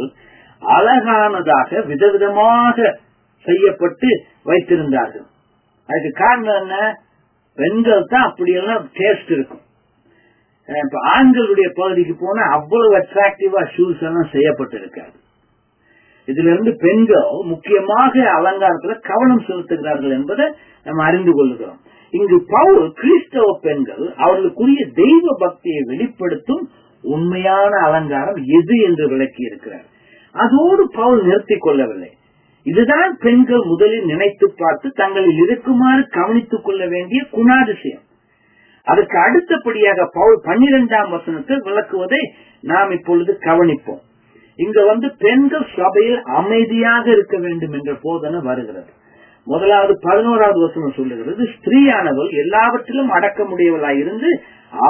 அழகானதாக விதவிதமாக செய்யப்பட்டு வைத்திருந்தார்கள் அதுக்கு காரணம் என்ன பெண்கள் தான் அப்படியெல்லாம் டேஸ்ட் இருக்கும் இப்ப ஆண்களுடைய பகுதிக்கு போனா அவ்வளவு அட்ராக்டிவா ஷூஸ் எல்லாம் செய்யப்பட்டிருக்காது இதுல இருந்து பெண்கள் முக்கியமாக அலங்காரத்துல கவனம் செலுத்துகிறார்கள் என்பதை நம்ம அறிந்து கொள்ளுகிறோம் இங்கு பவுல் கிறிஸ்தவ பெண்கள் அவர்களுக்குரிய தெய்வ பக்தியை வெளிப்படுத்தும் உண்மையான அலங்காரம் எது என்று விளக்கி இருக்கிறார் அதோடு பவுல் நிறுத்திக் கொள்ளவில்லை இதுதான் பெண்கள் முதலில் நினைத்து பார்த்து தங்களில் இருக்குமாறு கவனித்துக் கொள்ள வேண்டிய குணாதிசயம் அதற்கு அடுத்தபடியாக பவுல் பன்னிரெண்டாம் வசனத்தை விளக்குவதை நாம் இப்பொழுது கவனிப்போம் இங்க வந்து பெண்கள் சபையில் அமைதியாக இருக்க வேண்டும் என்ற போதனை வருகிறது முதலாவது பதினோராவது வசனம் சொல்லுகிறது ஸ்திரீயானவள் எல்லாவற்றிலும் அடக்கமுடையவளாய் இருந்து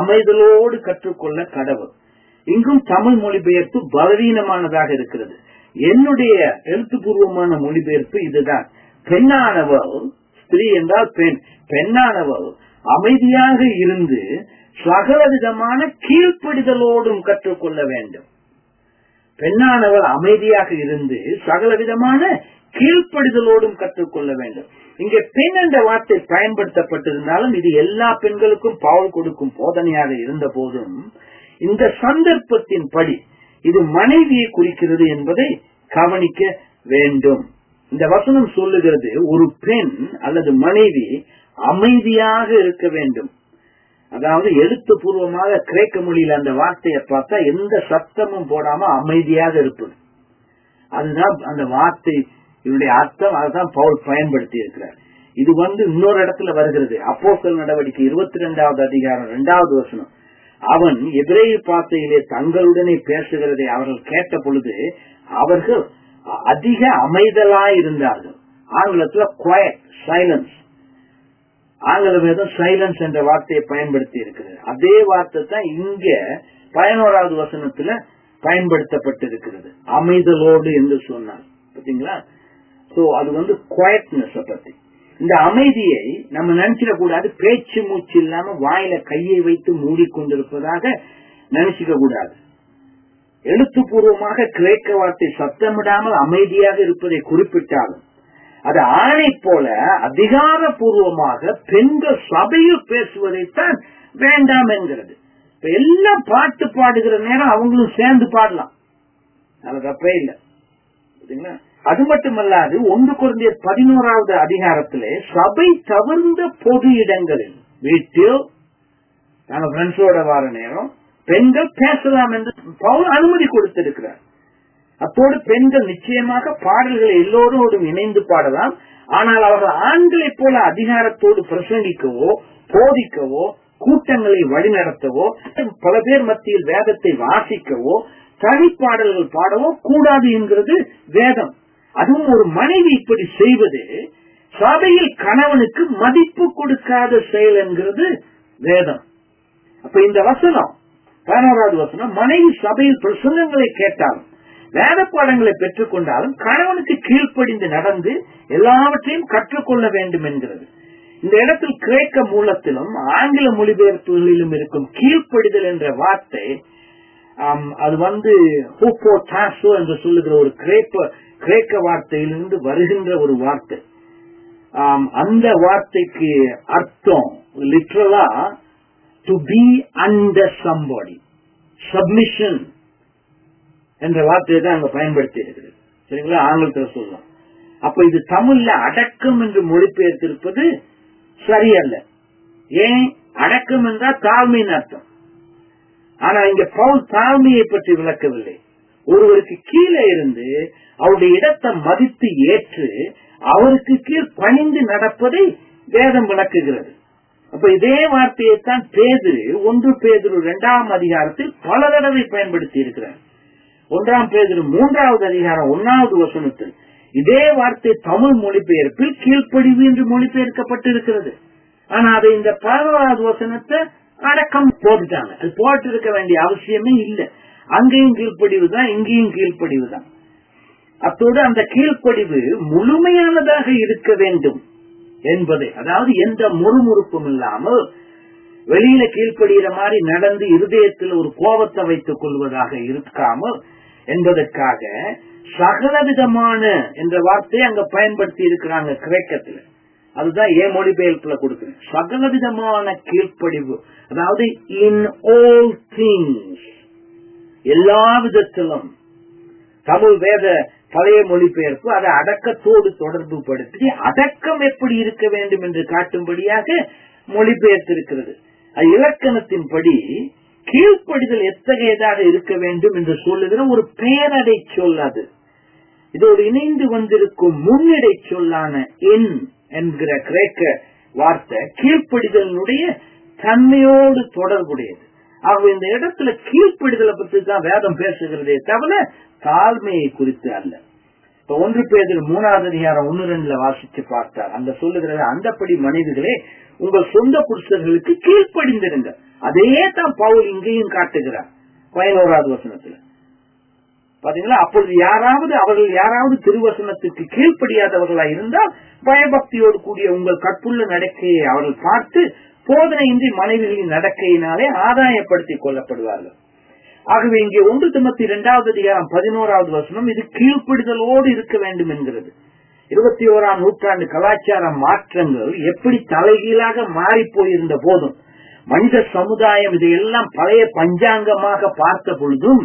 அமைதலோடு கற்றுக்கொள்ள கடவுள் இங்கும் தமிழ் மொழிபெயர்ப்பு பலவீனமானதாக இருக்கிறது என்னுடைய எழுத்துப்பூர்வமான மொழிபெயர்ப்பு இதுதான் பெண்ணானவள் ஸ்திரீ என்றால் பெண் பெண்ணானவள் அமைதியாக இருந்து சகல விதமான கீழ்ப்படிதலோடும் கற்றுக்கொள்ள வேண்டும் பெண்ணானவள் அமைதியாக இருந்து சகல விதமான கீழ்ப்படிதலோடும் கற்றுக்கொள்ள வேண்டும் இங்கே பெண் என்ற வார்த்தை பயன்படுத்தப்பட்டிருந்தாலும் இது எல்லா பெண்களுக்கும் பாவல் கொடுக்கும் போதனையாக இருந்த போதும் இந்த சந்தர்ப்பத்தின் படி இது மனைவியை குறிக்கிறது என்பதை கவனிக்க வேண்டும் இந்த வசனம் சொல்லுகிறது ஒரு பெண் அல்லது மனைவி அமைதியாக இருக்க வேண்டும் அதாவது எழுத்துப்பூர்வமாக கிரேக்க மொழியில அந்த வார்த்தையை பார்த்தா எந்த சத்தமும் போடாம அமைதியாக இருப்பது அதுதான் அந்த வார்த்தை இதனுடைய அர்த்தம் அதுதான் பவுல் பயன்படுத்தி இருக்கிறார் இது வந்து இன்னொரு இடத்துல வருகிறது அப்போஸ்தல நடவடிக்கை இருபத்தி ரெண்டாவது அதிகாரம் இரண்டாவது வசனம் அவன் எதிரே பாத்தையிலே தங்களுடனே பேசுகிறதை அவர்கள் கேட்ட பொழுது அவர்கள் அதிக அமைதலாய் இருந்தார்கள் ஆங்கிலத்துல குவயட் சைலன்ஸ் ஆங்கில வேதம் சைலன்ஸ் என்ற வார்த்தையை பயன்படுத்தி இருக்கிறது அதே வார்த்தை தான் இங்க பதினோராவது வசனத்துல பயன்படுத்தப்பட்டிருக்கிறது அமைதலோடு என்று சொன்னார் பாத்தீங்களா சோ அது வந்து குவயட்னஸ் பத்தி இந்த அமைதியை நம்ம நினைச்சிட கூடாது பேச்சு மூச்சு இல்லாம வாயில கையை வைத்து மூடிக்கொண்டிருப்பதாக நினைச்சுக்க கூடாது எழுத்துப்பூர்வமாக கிரேக்க வார்த்தை சத்தமிடாமல் அமைதியாக இருப்பதை குறிப்பிட்டாலும் அது ஆணை போல அதிகாரப்பூர்வமாக பெண்கள் சபையில் பேசுவதைத்தான் வேண்டாம் என்கிறது இப்ப எல்லாம் பாட்டு பாடுகிற நேரம் அவங்களும் சேர்ந்து பாடலாம் அது தப்பே இல்லை அது மட்டுமல்லாது ஒன்று குறைந்த பதினோராவது அதிகாரத்திலே சபை தவிர்ந்த பொது இடங்களில் வீட்டில் நாங்க ஃப்ரெண்ட்ஸோட வர நேரம் பெண்கள் பேசலாம் என்று பவுல் அனுமதி கொடுத்திருக்கிறார் அத்தோடு பெண்கள் நிச்சயமாக பாடல்களை எல்லோரோடும் இணைந்து பாடலாம் ஆனால் அவர்கள் ஆண்களைப் போல அதிகாரத்தோடு பிரசங்கிக்கவோ போதிக்கவோ கூட்டங்களை வழிநடத்தவோ பல பேர் மத்தியில் வேதத்தை வாசிக்கவோ தனிப்பாடல்கள் பாடவோ கூடாது என்கிறது வேதம் அதுவும் ஒரு மனைவி இப்படி செய்வது சபையில் கணவனுக்கு மதிப்பு கொடுக்காத செயல் என்கிறது வேதம் அப்ப இந்த வசனம் பதினோராவது வசனம் மனைவி சபையில் பிரசங்கங்களை கேட்டாலும் வேத பாடங்களை பெற்றுக் கொண்டாலும் கணவனுக்கு கீழ்ப்படிந்து நடந்து எல்லாவற்றையும் கற்றுக்கொள்ள வேண்டும் என்கிறது இந்த இடத்தில் கிரேக்க மூலத்திலும் ஆங்கில மொழிபெயர்ப்புகளிலும் இருக்கும் கீழ்ப்படிதல் என்ற வார்த்தை அது வந்து ஹூப்போ டாசோ என்று சொல்லுகிற ஒரு கிரேக்க கிரேக்க வார்த்தையிலிருந்து வருகின்ற ஒரு வார்த்தை அந்த வார்த்தைக்கு அர்த்தம் literally to be under somebody submission என்ற வார்த்தையை தான் அங்க பயன்படுத்தி இருக்கிறது சரிங்களா ஆங்கிலத்தில் சொல்லலாம் அப்ப இது தமிழ்ல அடக்கம் என்று மொழிபெயர்த்திருப்பது சரியல்ல ஏன் அடக்கம் என்றால் தாழ்மையின் அர்த்தம் ஆனா இங்க பவுல் தாழ்மையை பற்றி விளக்கவில்லை ஒருவருக்கு கீழே இருந்து அவருடைய இடத்தை மதித்து ஏற்று அவருக்கு கீழ் பணிந்து நடப்பதை வேதம் விளக்குகிறது அப்ப இதே வார்த்தையைத்தான் பேதுரு ஒன்று பேதுரு இரண்டாம் அதிகாரத்தில் பல தடவை பயன்படுத்தி இருக்கிறார் ஒன்றாம் பேதில் மூன்றாவது அதிகாரம் ஒன்னாவது வசனத்தில் இதே வார்த்தை தமிழ் மொழிபெயர்ப்பில் கீழ்ப்படிவு என்று மொழிபெயர்க்கப்பட்டிருக்கிறது ஆனா அதை இந்த பதினோராவது வசனத்தை அடக்கம் போட்டுட்டாங்க அது போட்டு இருக்க வேண்டிய அவசியமே இல்லை அங்கேயும் கீழ்ப்படிவு தான் இங்கேயும் கீழ்ப்படிவு தான் அத்தோடு அந்த கீழ்ப்படிவு முழுமையானதாக இருக்க வேண்டும் என்பதை அதாவது எந்த முறுமுறுப்பும் இல்லாமல் வெளியில கீழ்ப்படுகிற மாதிரி நடந்து இருதயத்தில் ஒரு கோபத்தை வைத்துக் கொள்வதாக இருக்காமல் என்பதற்காக சகலவிதமான என்ற வார்த்தையை அங்க பயன்படுத்தி இருக்கிறாங்க கிரேக்கத்துல அதுதான் ஏன் மொழிபெயர்ப்புல கொடுக்குறேன் சகலவிதமான கீழ்ப்படிவு அதாவது இன் ஆல் திங்ஸ் எல்லா விதத்திலும் தமிழ் வேத பழைய மொழிபெயர்ப்பு அதை அடக்கத்தோடு தொடர்பு படுத்தி அடக்கம் எப்படி இருக்க வேண்டும் என்று காட்டும்படியாக மொழிபெயர்த்திருக்கிறது அது இலக்கணத்தின்படி கீழ்ப்படிதல் எத்தகையதாக இருக்க வேண்டும் என்று சொல்லுகிற ஒரு பெயரடை சொல் அது இதோடு இணைந்து வந்திருக்கும் முன்னிடை சொல்லான என் என்கிற கிரேக்க வார்த்தை கீழ்ப்படிதலினுடைய தன்மையோடு தொடர்புடையது ஆகவே இந்த இடத்துல கீழ்ப்படிதலை பற்றி தான் வேதம் பேசுகிறதே தவிர தாழ்மையை குறித்து அல்ல இப்ப ஒன்று பேதில் மூணாவது அதிகாரம் ஒன்னு ரெண்டுல வாசிச்சு பார்த்தார் அந்த சொல்லுகிறது அந்தப்படி மனிதர்களே உங்கள் சொந்த புருஷர்களுக்கு கீழ்ப்படிந்திருங்க அதே தான் பவுல் இங்கேயும் காட்டுகிறார் பதினோராவது வசனத்துல பாத்தீங்களா அப்பொழுது யாராவது அவர்கள் யாராவது திருவசனத்துக்கு கீழ்ப்படியாதவர்களா இருந்தால் பயபக்தியோடு கூடிய உங்கள் கற்புள்ள நடக்கையை அவர்கள் பார்த்து போதனையின்றி மனைவிகளின் நடக்கையினாலே ஆதாயப்படுத்திக் கொள்ளப்படுவார்கள் ஆகவே இங்கே ஒன்று திமுத்தி இரண்டாவது அதிகாரம் பதினோராவது வசனம் இது கீழ்ப்பிடுதலோடு இருக்க வேண்டும் என்கிறது இருபத்தி ஓராம் நூற்றாண்டு கலாச்சார மாற்றங்கள் எப்படி தலைகீழாக மாறி போயிருந்த போதும் மனித சமுதாயம் இதையெல்லாம் பழைய பஞ்சாங்கமாக பார்த்த பொழுதும்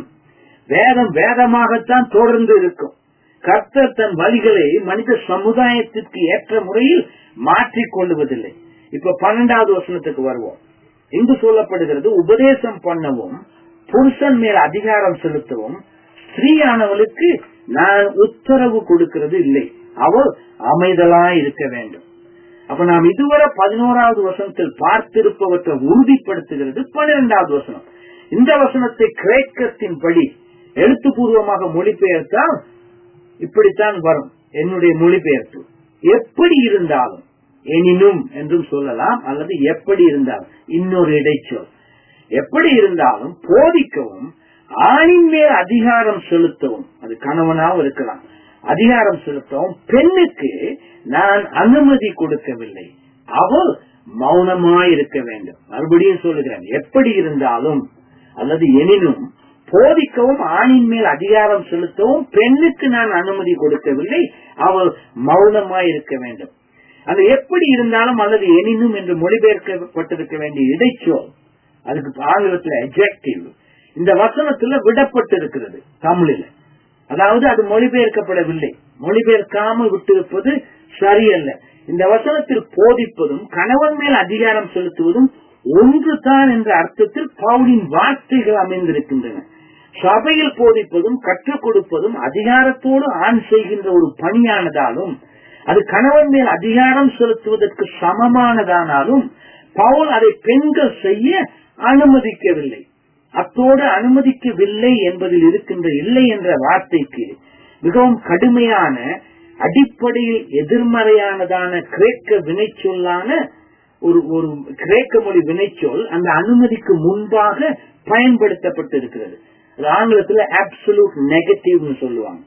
வேதம் வேதமாகத்தான் தொடர்ந்து இருக்கும் கர்த்தர் தன் வழிகளை மனித சமுதாயத்திற்கு ஏற்ற முறையில் மாற்றிக் கொள்ளுவதில்லை இப்ப பன்னெண்டாவது வசனத்துக்கு வருவோம் இங்கு சொல்லப்படுகிறது உபதேசம் பண்ணவும் புருஷன் மேல் அதிகாரம் செலுத்தவும் ஸ்திரீயானவளுக்கு நான் உத்தரவு கொடுக்கிறது இல்லை அவள் அமைதலாய் இருக்க வேண்டும் அப்ப நாம் இதுவரை பதினோராவது வசனத்தில் பார்த்திருப்பவற்றை உறுதிப்படுத்துகிறது பன்னிரெண்டாவது வசனம் இந்த வசனத்தை கிரேக்கத்தின்படி எழுத்துப்பூர்வமாக மொழிபெயர்த்தால் இப்படித்தான் வரும் என்னுடைய மொழிபெயர்ப்பு எப்படி இருந்தாலும் எனினும் என்றும் சொல்லலாம் அல்லது எப்படி இருந்தாலும் இன்னொரு இடைச்சொல் எப்படி இருந்தாலும் போதிக்கவும் ஆணின் மேல் அதிகாரம் செலுத்தவும் அது கணவனாவும் இருக்கலாம் அதிகாரம் செலுத்தவும் பெண்ணுக்கு நான் அனுமதி கொடுக்கவில்லை அவள் மௌனமாய் இருக்க வேண்டும் மறுபடியும் சொல்லுகிறேன் எப்படி இருந்தாலும் அல்லது எனினும் போதிக்கவும் ஆணின் மேல் அதிகாரம் செலுத்தவும் பெண்ணுக்கு நான் அனுமதி கொடுக்கவில்லை அவள் மௌனமாய் இருக்க வேண்டும் அது எப்படி இருந்தாலும் அல்லது எனினும் என்று மொழிபெயர்க்கப்பட்டிருக்க வேண்டிய இடைச்சொல் அதுக்கு ஆங்கிலத்தில் எஜெக்டிவ் இந்த வசனத்துல விடப்பட்டிருக்கிறது தமிழில் அதாவது அது மொழிபெயர்க்கப்படவில்லை மொழிபெயர்க்காமல் விட்டிருப்பது சரியல்ல இந்த வசனத்தில் போதிப்பதும் கணவன் மேல் அதிகாரம் செலுத்துவதும் ஒன்றுதான் என்ற அர்த்தத்தில் பவுலின் வார்த்தைகள் அமைந்திருக்கின்றன சபையில் போதிப்பதும் கற்றுக் கொடுப்பதும் அதிகாரத்தோடு ஆண் செய்கின்ற ஒரு பணியானதாலும் அது கணவன் மேல் அதிகாரம் செலுத்துவதற்கு சமமானதானாலும் பவுல் அதை பெண்கள் செய்ய அனுமதிக்கவில்லை அத்தோடு அனுமதிக்கவில்லை என்பதில் இருக்கின்ற இல்லை என்ற வார்த்தைக்கு மிகவும் கடுமையான அடிப்படையில் எதிர்மறையானதான கிரேக்க வினைச்சொல்லான ஒரு ஒரு கிரேக்க மொழி வினைச்சொல் அந்த அனுமதிக்கு முன்பாக பயன்படுத்தப்பட்டிருக்கிறது அது ஆங்கிலத்துல அப்சல்யூட் நெகட்டிவ்னு சொல்லுவாங்க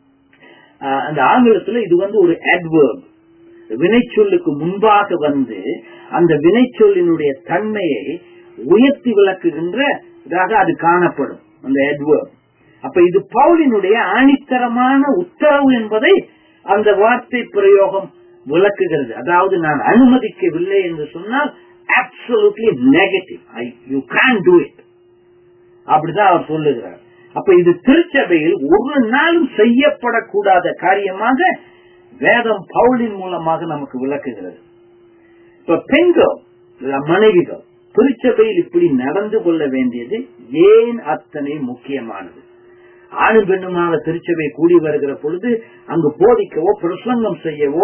அந்த ஆங்கிலத்துல இது வந்து ஒரு அட்வர்ப் வினைச்சொல்லுக்கு முன்பாக வந்து அந்த வினைச்சொல்லினுடைய தன்மையை உயர்த்தி விளக்குகின்றதாக அது காணப்படும் அந்த அட்வர்ப் அப்ப இது பவுலினுடைய ஆணித்தரமான உத்தரவு என்பதை அந்த வார்த்தை பிரயோகம் விளக்குகிறது அதாவது நான் அனுமதிக்கவில்லை என்று சொன்னால் absolutely negative I you can do it அப்படிதான் அவர் சொல்லுகிறார் அப்ப இது திருச்சபையில் ஒரு நாளும் செய்யப்படக்கூடாத காரியமாக வேதம் பவுலின் மூலமாக நமக்கு விளக்குகிறது இப்ப பெண்கள் மனைவிகள் திருச்சபையில் இப்படி நடந்து கொள்ள வேண்டியது ஏன் அத்தனை முக்கியமானது ஆணும் பெண்ணுமாக திருச்சபை கூடி வருகிற பொழுது அங்கு போதிக்கவோ பிரசங்கம் செய்யவோ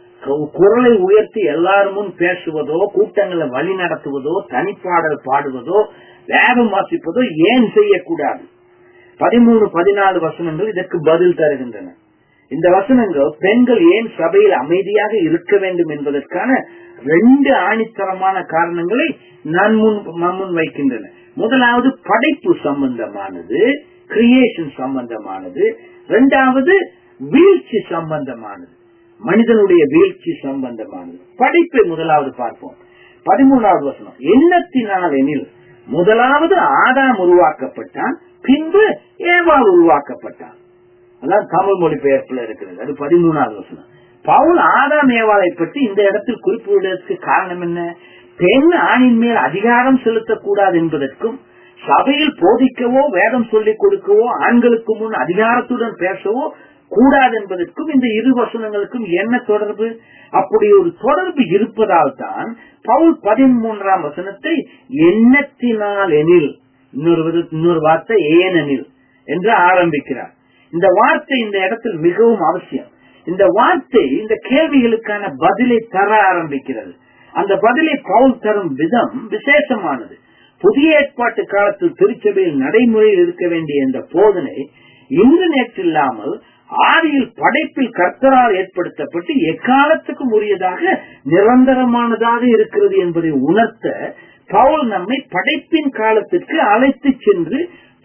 குரலை உயர்த்தி எல்லாரும் முன் பேசுவதோ கூட்டங்களை வழி நடத்துவதோ தனிப்பாடல் பாடுவதோ வேதம் வாசிப்பதோ ஏன் செய்யக்கூடாது பதிமூணு பதினாலு வசனங்கள் இதற்கு பதில் தருகின்றன இந்த வசனங்கள் பெண்கள் ஏன் சபையில் அமைதியாக இருக்க வேண்டும் என்பதற்கான ரெண்டு ஆணித்தரமான காரணங்களை நான் முன் முன் வைக்கின்றன முதலாவது படைப்பு சம்பந்தமானது கிரியேஷன் சம்பந்தமானது இரண்டாவது வீழ்ச்சி சம்பந்தமானது மனிதனுடைய வீழ்ச்சி சம்பந்தமானது படைப்பை முதலாவது பார்ப்போம் பதிமூணாவது வசனம் எண்ணத்தினால் எனில் முதலாவது ஆதாம் உருவாக்கப்பட்டான் பின்பு ஏவாள் உருவாக்கப்பட்டான் அதான் தமிழ் மொழி பெயர்ப்புல இருக்கிறது அது பதிமூணாவது வசனம் பவுல் ஆதாம் ஏவாளை பற்றி இந்த இடத்தில் குறிப்பிடுவதற்கு காரணம் என்ன பெண் ஆணின் மேல் அதிகாரம் செலுத்தக்கூடாது என்பதற்கும் சபையில் போதிக்கவோ வேதம் சொல்லிக் கொடுக்கவோ ஆண்களுக்கு முன் அதிகாரத்துடன் பேசவோ கூடாது என்பதற்கும் இந்த இரு வசனங்களுக்கும் என்ன தொடர்பு அப்படி ஒரு தொடர்பு இருப்பதால் தான் பவுல் பதிமூன்றாம் வசனத்தை எண்ணத்தினால் எனில் இன்னொரு வித- இன்னொரு வார்த்தை ஏனெனில் என்று ஆரம்பிக்கிறார் இந்த வார்த்தை இந்த இடத்தில் மிகவும் அவசியம் இந்த வார்த்தை இந்த கேள்விகளுக்கான பதிலை தர ஆரம்பிக்கிறது அந்த பதிலை பவுல் தரும் விதம் விசேஷமானது புதிய ஏற்பாட்டு காலத்தில் திருச்சபையில் நடைமுறையில் இருக்க வேண்டிய இந்த போதனை இன்று நேற்றில்லாமல் ஆதியில் படைப்பில் கர்த்தரால் ஏற்படுத்தப்பட்டு எக்காலத்துக்கும் உரியதாக நிரந்தரமானதாக இருக்கிறது என்பதை உணர்த்த பவுல் நம்மை படைப்பின் காலத்திற்கு அழைத்து சென்று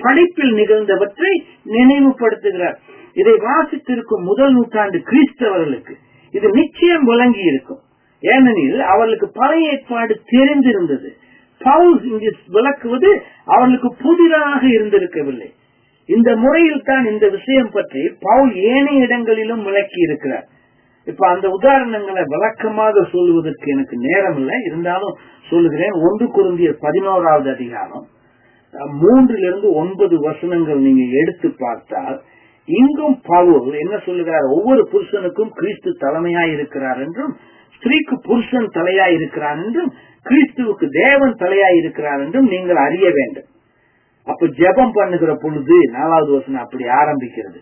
படைப்பில் நிகழ்ந்தவற்றை நினைவுபடுத்துகிறார் இதை வாசித்திருக்கும் முதல் நூற்றாண்டு கிறிஸ்தவர்களுக்கு இது நிச்சயம் விளங்கி இருக்கும் ஏனெனில் அவர்களுக்கு பழைய ஏற்பாடு தெரிந்திருந்தது பவுல் இங்கு விளக்குவது அவர்களுக்கு புதிதாக இருந்திருக்கவில்லை இந்த முறையில் தான் இந்த விஷயம் பற்றி பவுல் ஏனைய இடங்களிலும் விளக்கி இருக்கிறார் இப்ப அந்த உதாரணங்களை விளக்கமாக சொல்லுவதற்கு எனக்கு நேரம் இல்லை இருந்தாலும் சொல்லுகிறேன் ஒன்று குருந்திய பதினோராவது அதிகாரம் மூன்றிலிருந்து ஒன்பது வசனங்கள் நீங்க எடுத்து பார்த்தால் இங்கும் பவுல் என்ன சொல்லுகிறார் ஒவ்வொரு புருஷனுக்கும் கிறிஸ்து தலைமையாய் இருக்கிறார் என்றும் ஸ்திரீக்கு புருஷன் தலையாய் இருக்கிறார் என்றும் கிறிஸ்துவுக்கு தேவன் தலையாய் இருக்கிறார் என்றும் நீங்கள் அறிய வேண்டும் அப்ப ஜெபம் பண்ணுகிற பொழுது நாலாவது வசனம் அப்படி ஆரம்பிக்கிறது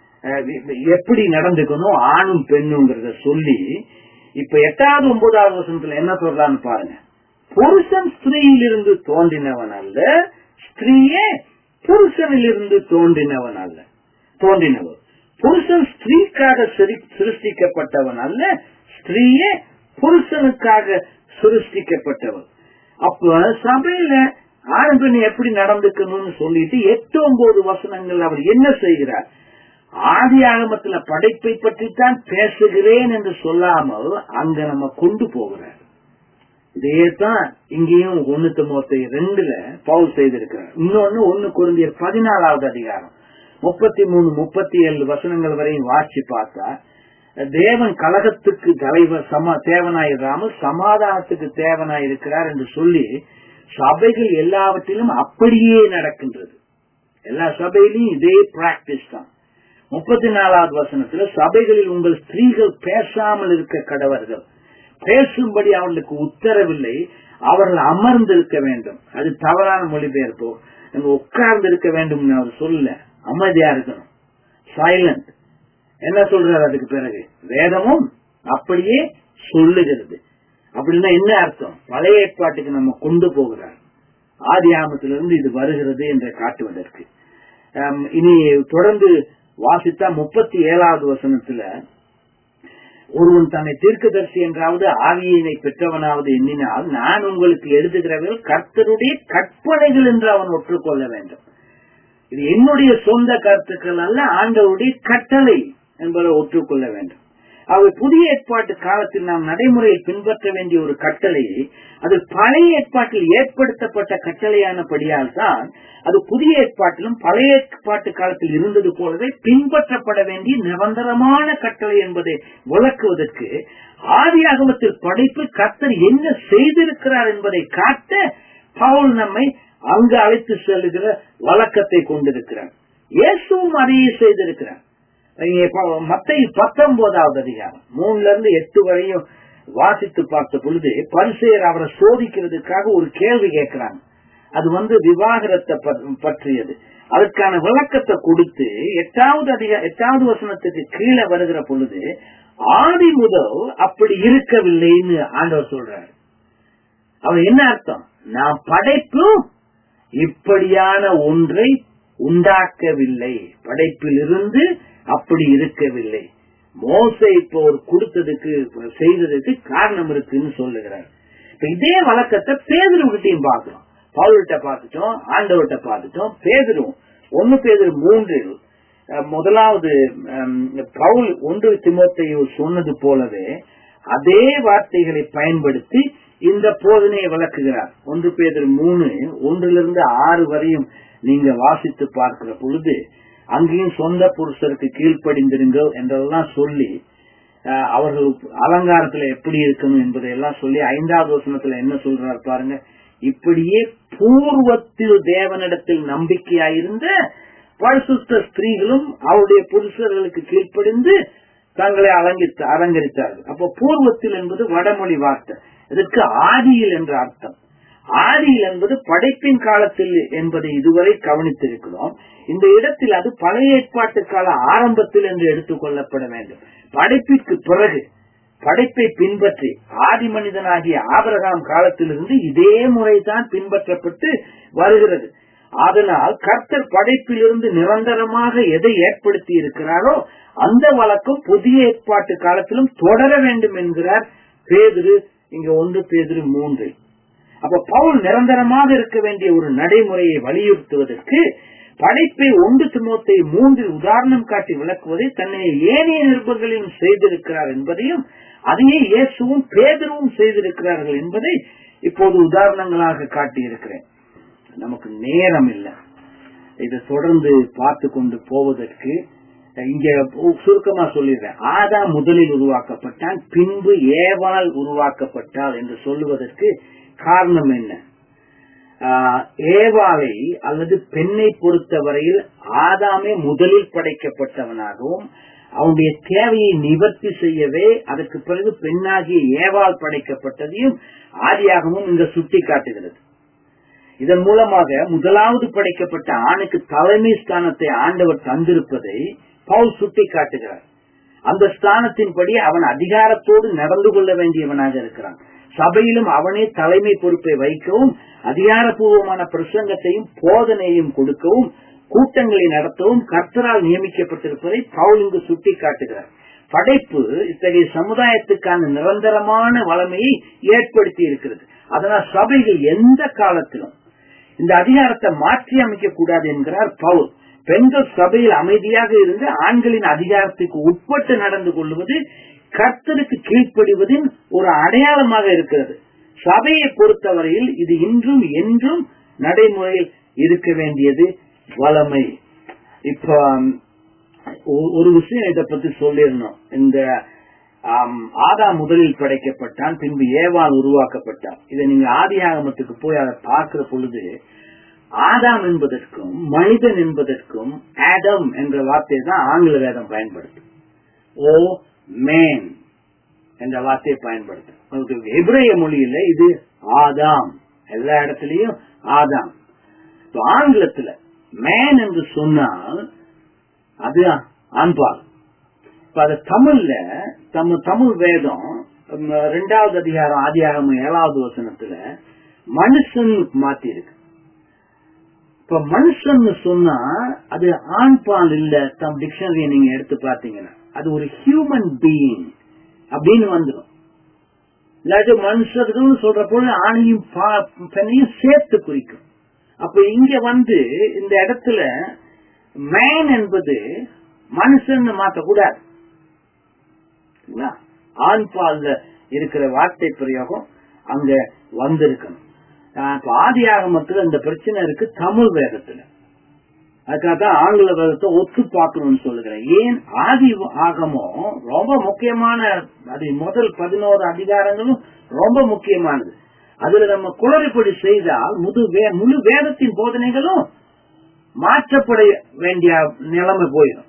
எப்படி நடந்துக்கணும் ஆணும் பெண்ணுங்கிறத சொல்லி இப்ப எட்டாவது ஒன்பதாவது வசனத்துல என்ன சொல்றான்னு பாருங்க புருஷன் ஸ்திரீயிலிருந்து தோன்றினவன் அல்ல ஸ்திரீயே புருஷனிலிருந்து தோன்றினவன் அல்ல தோன்றினவர் புருஷன் ஸ்திரீக்காக சிருஷ்டிக்கப்பட்டவன் அல்ல ஸ்திரீயே புருஷனுக்காக சிருஷ்டிக்கப்பட்டவன் அப்ப சபையில ஆண் பெண் எப்படி நடந்துக்கணும்னு சொல்லிட்டு எட்டு ஒன்பது வசனங்கள் அவர் என்ன செய்கிறார் ஆதி ஆகமத்துல படைப்பை பற்றி தான் பேசுகிறேன் என்று சொல்லாமல் அங்க நம்ம கொண்டு போகிறார் இதே தான் இங்கேயும் ஒன்னு தொண்ணூத்தி ரெண்டுல பவுல் செய்திருக்கிறார் இன்னொன்னு ஒன்னு குருந்தியர் பதினாலாவது அதிகாரம் முப்பத்தி மூணு முப்பத்தி ஏழு வசனங்கள் வரையும் வாசி பார்த்தா தேவன் கலகத்துக்கு தலைவர் சம தேவனாயிராமல் சமாதானத்துக்கு தேவனாயிருக்கிறார் என்று சொல்லி சபைகள் எல்லாவற்றிலும் அப்படியே நடக்கின்றது எல்லா சபையிலும் இதே பிராக்டிஸ் தான் முப்பத்தி நாலாவது வசனத்துல சபைகளில் உங்கள் ஸ்திரீகள் பேசாமல் இருக்க கடவர்கள் பேசும்படி அவர்களுக்கு உத்தரவில்லை அவர்கள் அமர்ந்து இருக்க வேண்டும் அது தவறான மொழிபெயர்ப்போ நம்ம உட்கார்ந்து இருக்க வேண்டும் அவர் சொல்லல அமைதியா இருக்கணும் சைலண்ட் என்ன சொல்றாரு அதுக்கு பிறகு வேதமும் அப்படியே சொல்லுகிறது அப்படின்னா என்ன அர்த்தம் பழைய ஏற்பாட்டுக்கு நம்ம கொண்டு போகிறார் ஆதி ஆமத்திலிருந்து இது வருகிறது என்று காட்டுவதற்கு இனி தொடர்ந்து வாசித்தா முப்பத்தி ஏழாவது வசனத்துல ஒருவன் தன்னை தீர்க்கதரிசி என்றாவது ஆவியினை பெற்றவனாவது எண்ணினால் நான் உங்களுக்கு எழுதுகிறவர்கள் கர்த்தருடைய கற்பனைகள் என்று அவன் ஒற்றுக்கொள்ள வேண்டும் இது என்னுடைய சொந்த கருத்துக்கள் அல்ல ஆண்டவருடைய கட்டளை என்பதை ஒற்றுக்கொள்ள வேண்டும் அவை புதிய ஏற்பாட்டு காலத்தில் நாம் நடைமுறையில் பின்பற்ற வேண்டிய ஒரு கட்டளையை அது பழைய ஏற்பாட்டில் ஏற்படுத்தப்பட்ட கட்டளையானபடியால் தான் அது புதிய ஏற்பாட்டிலும் பழைய ஏற்பாட்டு காலத்தில் இருந்தது போலவே பின்பற்றப்பட வேண்டிய நிரந்தரமான கட்டளை என்பதை விளக்குவதற்கு ஆதி ஆகமத்தில் படைப்பு கர்த்தர் என்ன செய்திருக்கிறார் என்பதை காட்ட பவுல் நம்மை அங்கு அழைத்து செல்லுகிற வழக்கத்தை கொண்டிருக்கிறார் இயேசுவும் அதையே செய்திருக்கிறார் மத்தை பத்தொன்பதாவது அதிகாரம் மூணுல இருந்து எட்டு வரையும் வாசித்து பார்த்த பொழுது பரிசெயர் அவரை சோதிக்கிறதுக்காக ஒரு கேள்வி கேட்கிறாங்க அது வந்து விவாகரத்தை பற்றியது அதற்கான விளக்கத்தை கொடுத்து எட்டாவது அதிக எட்டாவது வசனத்துக்கு கீழே வருகிற பொழுது ஆதி முதல் அப்படி இருக்கவில்லைன்னு ஆண்டவர் சொல்றாரு அவர் என்ன அர்த்தம் நான் படைப்பு இப்படியான ஒன்றை உண்டாக்கவில்லை படைப்பிலிருந்து அப்படி இருக்கவில்லை மோசை இப்போ ஒரு கொடுத்ததுக்கு செய்ததுக்கு காரணம் இருக்குன்னு சொல்லுகிறார் இப்ப இதே வழக்கத்தை பேதருகிட்டையும் பார்க்கிறோம் பவுல்கிட்ட பார்த்துட்டோம் ஆண்டவர்கிட்ட பார்த்துட்டோம் பேதரும் ஒன்னு பேதர் மூன்றில் முதலாவது பவுல் ஒன்று திமுத்தையோ சொன்னது போலவே அதே வார்த்தைகளை பயன்படுத்தி இந்த போதனையை விளக்குகிறார் ஒன்று பேதர் மூணு ஒன்றிலிருந்து ஆறு வரையும் நீங்க வாசித்து பார்க்கிற பொழுது அங்கேயும் சொந்த புருஷருக்கு கீழ்ப்படிந்திருங்க என்றெல்லாம் சொல்லி அவர்கள் அலங்காரத்துல எப்படி இருக்கணும் என்பதை எல்லாம் சொல்லி ஐந்தாவது வசனத்துல என்ன சொல்றாரு பாருங்க இப்படியே பூர்வத்தில் தேவனிடத்தில் நம்பிக்கையாயிருந்த பரிசுத்த ஸ்திரீகளும் அவருடைய புருஷர்களுக்கு கீழ்ப்படிந்து தங்களை அலங்கித்து அலங்கரித்தார்கள் அப்ப பூர்வத்தில் என்பது வடமொழி வார்த்தை இதற்கு ஆதியில் என்ற அர்த்தம் ஆதியில் என்பது படைப்பின் காலத்தில் என்பதை இதுவரை கவனித்திருக்கிறோம் இந்த இடத்தில் அது பழைய ஏற்பாட்டு கால ஆரம்பத்தில் என்று எடுத்துக் கொள்ளப்பட வேண்டும் படைப்பிற்கு பிறகு படைப்பை பின்பற்றி ஆதி மனிதனாகிய ஆபரகாம் காலத்திலிருந்து இதே முறைதான் பின்பற்றப்பட்டு வருகிறது அதனால் கர்த்தர் படைப்பிலிருந்து நிரந்தரமாக எதை ஏற்படுத்தி இருக்கிறாரோ அந்த வழக்கம் புதிய ஏற்பாட்டு காலத்திலும் தொடர வேண்டும் என்கிறார் பேதிரு இங்க ஒன்று பேதிரு மூன்று அப்ப பவுல் நிரந்தரமாக இருக்க வேண்டிய ஒரு நடைமுறையை வலியுறுத்துவதற்கு படைப்பை ஒன்று திமுத்தை மூன்றில் உதாரணம் காட்டி விளக்குவதை தன்னை ஏனைய நிருபங்களிலும் செய்திருக்கிறார் என்பதையும் அதையே இயேசுவும் பேதரும் செய்திருக்கிறார்கள் என்பதை இப்போது உதாரணங்களாக காட்டியிருக்கிறேன் நமக்கு நேரம் இல்லை இதை தொடர்ந்து பார்த்து கொண்டு போவதற்கு இங்க சுருக்கமா சொல்லிடுறேன் ஆதா முதலில் உருவாக்கப்பட்டான் பின்பு ஏவால் உருவாக்கப்பட்டால் என்று சொல்லுவதற்கு காரணம் என்ன ஏவாலை அல்லது பெண்ணை பொறுத்தவரையில் ஆதாமே முதலில் படைக்கப்பட்டவனாகவும் அவனுடைய தேவையை நிவர்த்தி செய்யவே அதற்கு பிறகு பெண்ணாகிய ஏவால் படைக்கப்பட்டதையும் ஆதியாகவும் இங்க சுட்டி காட்டுகிறது இதன் மூலமாக முதலாவது படைக்கப்பட்ட ஆணுக்கு தலைமை ஸ்தானத்தை ஆண்டவர் தந்திருப்பதை பவுல் சுட்டி காட்டுகிறார் அந்த ஸ்தானத்தின்படி அவன் அதிகாரத்தோடு நடந்து கொள்ள வேண்டியவனாக இருக்கிறான் சபையிலும் அவனே தலைமை பொறுப்பை வைக்கவும் அதிகாரப்பூர்வமான பிரசங்கத்தையும் போதனையும் கொடுக்கவும் கூட்டங்களை நடத்தவும் கர்த்தரால் நியமிக்கப்பட்டிருப்பதை பவுல் இங்கு சுட்டி காட்டுகிறார் படைப்பு இத்தகைய சமுதாயத்துக்கான நிரந்தரமான வளமையை ஏற்படுத்தி இருக்கிறது அதனால் சபைகள் எந்த காலத்திலும் இந்த அதிகாரத்தை மாற்றி அமைக்க கூடாது என்கிறார் பவுல் பெண்கள் சபையில் அமைதியாக இருந்து ஆண்களின் அதிகாரத்துக்கு உட்பட்டு நடந்து கொள்வது கர்த்தருக்கு கீழ்ப்படிவதின் ஒரு அடையாளமாக இருக்கிறது சபையை பொறுத்தவரையில் இது இன்றும் என்றும் நடைமுறையில் இருக்க வேண்டியது வளமை இப்ப ஒரு விஷயம் இதை பத்தி சொல்லிடணும் இந்த ஆதா முதலில் படைக்கப்பட்டான் பின்பு ஏவால் உருவாக்கப்பட்டான் இதை நீங்க ஆதி ஆகமத்துக்கு போய் அதை பார்க்கிற பொழுது ஆதாம் என்பதற்கும் மனிதன் என்பதற்கும் ஆடம் என்ற வார்த்தையை தான் ஆங்கில வேதம் பயன்படுத்தும் ஓ மேன் என்ற வார்த்தையை பயன்படுத்தும் எபிரேய மொழியில இது ஆதாம் எல்லா இடத்துலயும் ஆதாம் ஆங்கிலத்துல மேன் என்று சொன்னால் அது ஆண்பால் இப்ப அது தமிழ்ல நம்ம தமிழ் வேதம் ரெண்டாவது அதிகாரம் ஆதியாகம் ஏழாவது வசனத்துல மனுஷன் மாத்தி இருக்கு இப்ப மனுஷன் சொன்னா அது ஆண் பால் இல்ல தம் டிக்ஷனரியை நீங்க எடுத்து பாத்தீங்கன்னா அது ஒரு ஹியூமன் பீயிங் அப்படின்னு வந்துடும் இல்லாட்டி மனுஷர்கள் சொல்ற பொழுது ஆணையும் பெண்ணையும் சேர்த்து குறிக்கும் அப்ப இங்க வந்து இந்த இடத்துல மேன் என்பது மனுஷன் மாற்றக்கூடாது ஆண் பால்ல இருக்கிற வார்த்தை பிரயோகம் அங்க வந்திருக்கணும் ஆதி ஆகமத்துல இந்த பிரச்சனை இருக்கு தமிழ் வேதத்துல அதுக்காக தான் ஆங்கில வேதத்தை ஒத்து பார்க்கணும்னு சொல்லுகிறேன் ஏன் ஆதி ஆகமம் ரொம்ப முக்கியமான அது முதல் பதினோரு அதிகாரங்களும் ரொம்ப முக்கியமானது அதுல நம்ம குளறுபடி செய்தால் முது முழு வேதத்தின் போதனைகளும் மாற்றப்பட வேண்டிய நிலைமை போயிடும்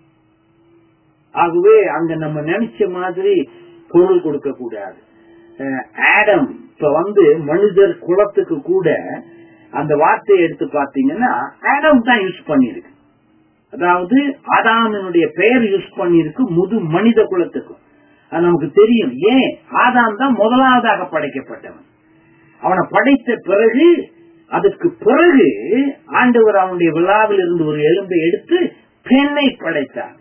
ஆகவே அங்க நம்ம நினைச்ச மாதிரி பொருள் கொடுக்க கூடாது ஆடம் இப்ப வந்து மனிதர் குலத்துக்கு கூட அந்த வார்த்தையை எடுத்து பாத்தீங்கன்னா ஆடம் தான் யூஸ் பண்ணிருக்கு அதாவது ஆதாமினுடைய பெயர் யூஸ் பண்ணிருக்கு முது மனித குலத்துக்கும் அது நமக்கு தெரியும் ஏன் ஆதாம் தான் முதலாவதாக படைக்கப்பட்டவன் அவனை படைத்த பிறகு அதுக்கு பிறகு ஆண்டவர் அவனுடைய விழாவில் இருந்து ஒரு எலும்பை எடுத்து பெண்ணை படைத்தார்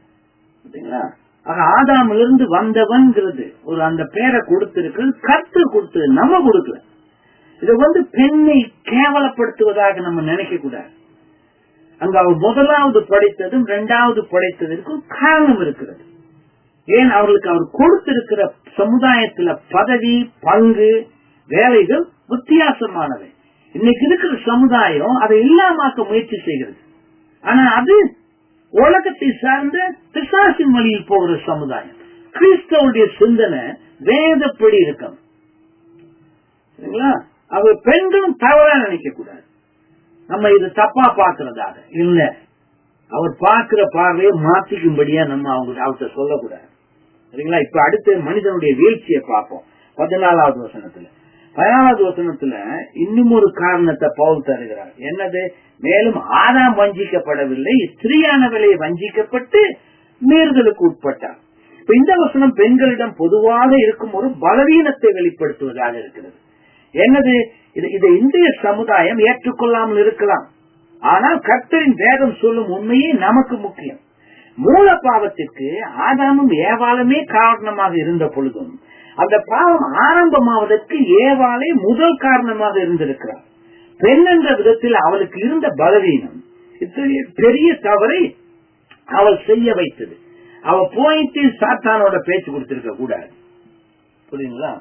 ஆதாமிலிருந்து வந்தவன்கிறது ஒரு அந்த பேரை கொடுத்திருக்கிறது கருத்து கொடுத்தது நம்ம கொடுக்கல இதை வந்து பெண்ணை கேவலப்படுத்துவதாக நம்ம நினைக்க கூடாது அங்க அவர் முதலாவது படைத்ததும் இரண்டாவது படைத்ததற்கும் காரணம் இருக்கிறது ஏன் அவர்களுக்கு அவர் கொடுத்திருக்கிற சமுதாயத்துல பதவி பங்கு வேலைகள் வித்தியாசமானவை இன்னைக்கு இருக்கிற சமுதாயம் அதை இல்லாமாக்க முயற்சி செய்கிறது ஆனா அது உலகத்தை சார்ந்த பிசாசின் வழியில் போகிற சமுதாயம் கிறிஸ்தவனுடைய சிந்தனை வேதப்படி இருக்கும் சரிங்களா அவர் பெண்களும் தவறா நினைக்க கூடாது நம்ம இது தப்பா பாக்குறதாக இல்ல அவர் பார்க்கிற பார்வையை மாத்திக்கும்படியா நம்ம அவங்க அவர்கிட்ட சொல்லக்கூடாது சரிங்களா இப்ப அடுத்து மனிதனுடைய வீழ்ச்சியை பார்ப்போம் பதினாலாவது வசனத்துல பதினாலாவது வசனத்துல இன்னும் ஒரு காரணத்தை பவுல் தருகிறார் என்னது மேலும் ஆதாம் வஞ்சிக்கப்படவில்லை ஸ்திரீயானவளை வஞ்சிக்கப்பட்டு மீறுதலுக்கு உட்பட்டார் இப்ப இந்த வசனம் பெண்களிடம் பொதுவாக இருக்கும் ஒரு பலவீனத்தை வெளிப்படுத்துவதாக இருக்கிறது என்னது இது இதை இந்திய சமுதாயம் ஏற்றுக்கொள்ளாமல் இருக்கலாம் ஆனால் கர்த்தரின் வேதம் சொல்லும் உண்மையே நமக்கு முக்கியம் மூல பாவத்திற்கு ஆதாமும் ஏவாளுமே காரணமாக இருந்த பொழுதும் அந்த பாவம் ஆரம்பமாவதற்கு ஏவாளே முதல் காரணமாக இருந்திருக்கிறார் பெண் என்ற விதத்தில் அவளுக்கு இருந்த பலவீனம் இத்தகைய பெரிய தவறை அவள் செய்ய வைத்தது அவ போயிட்டு சாத்தானோட பேச்சு கொடுத்திருக்க கூடாது புரியுங்களா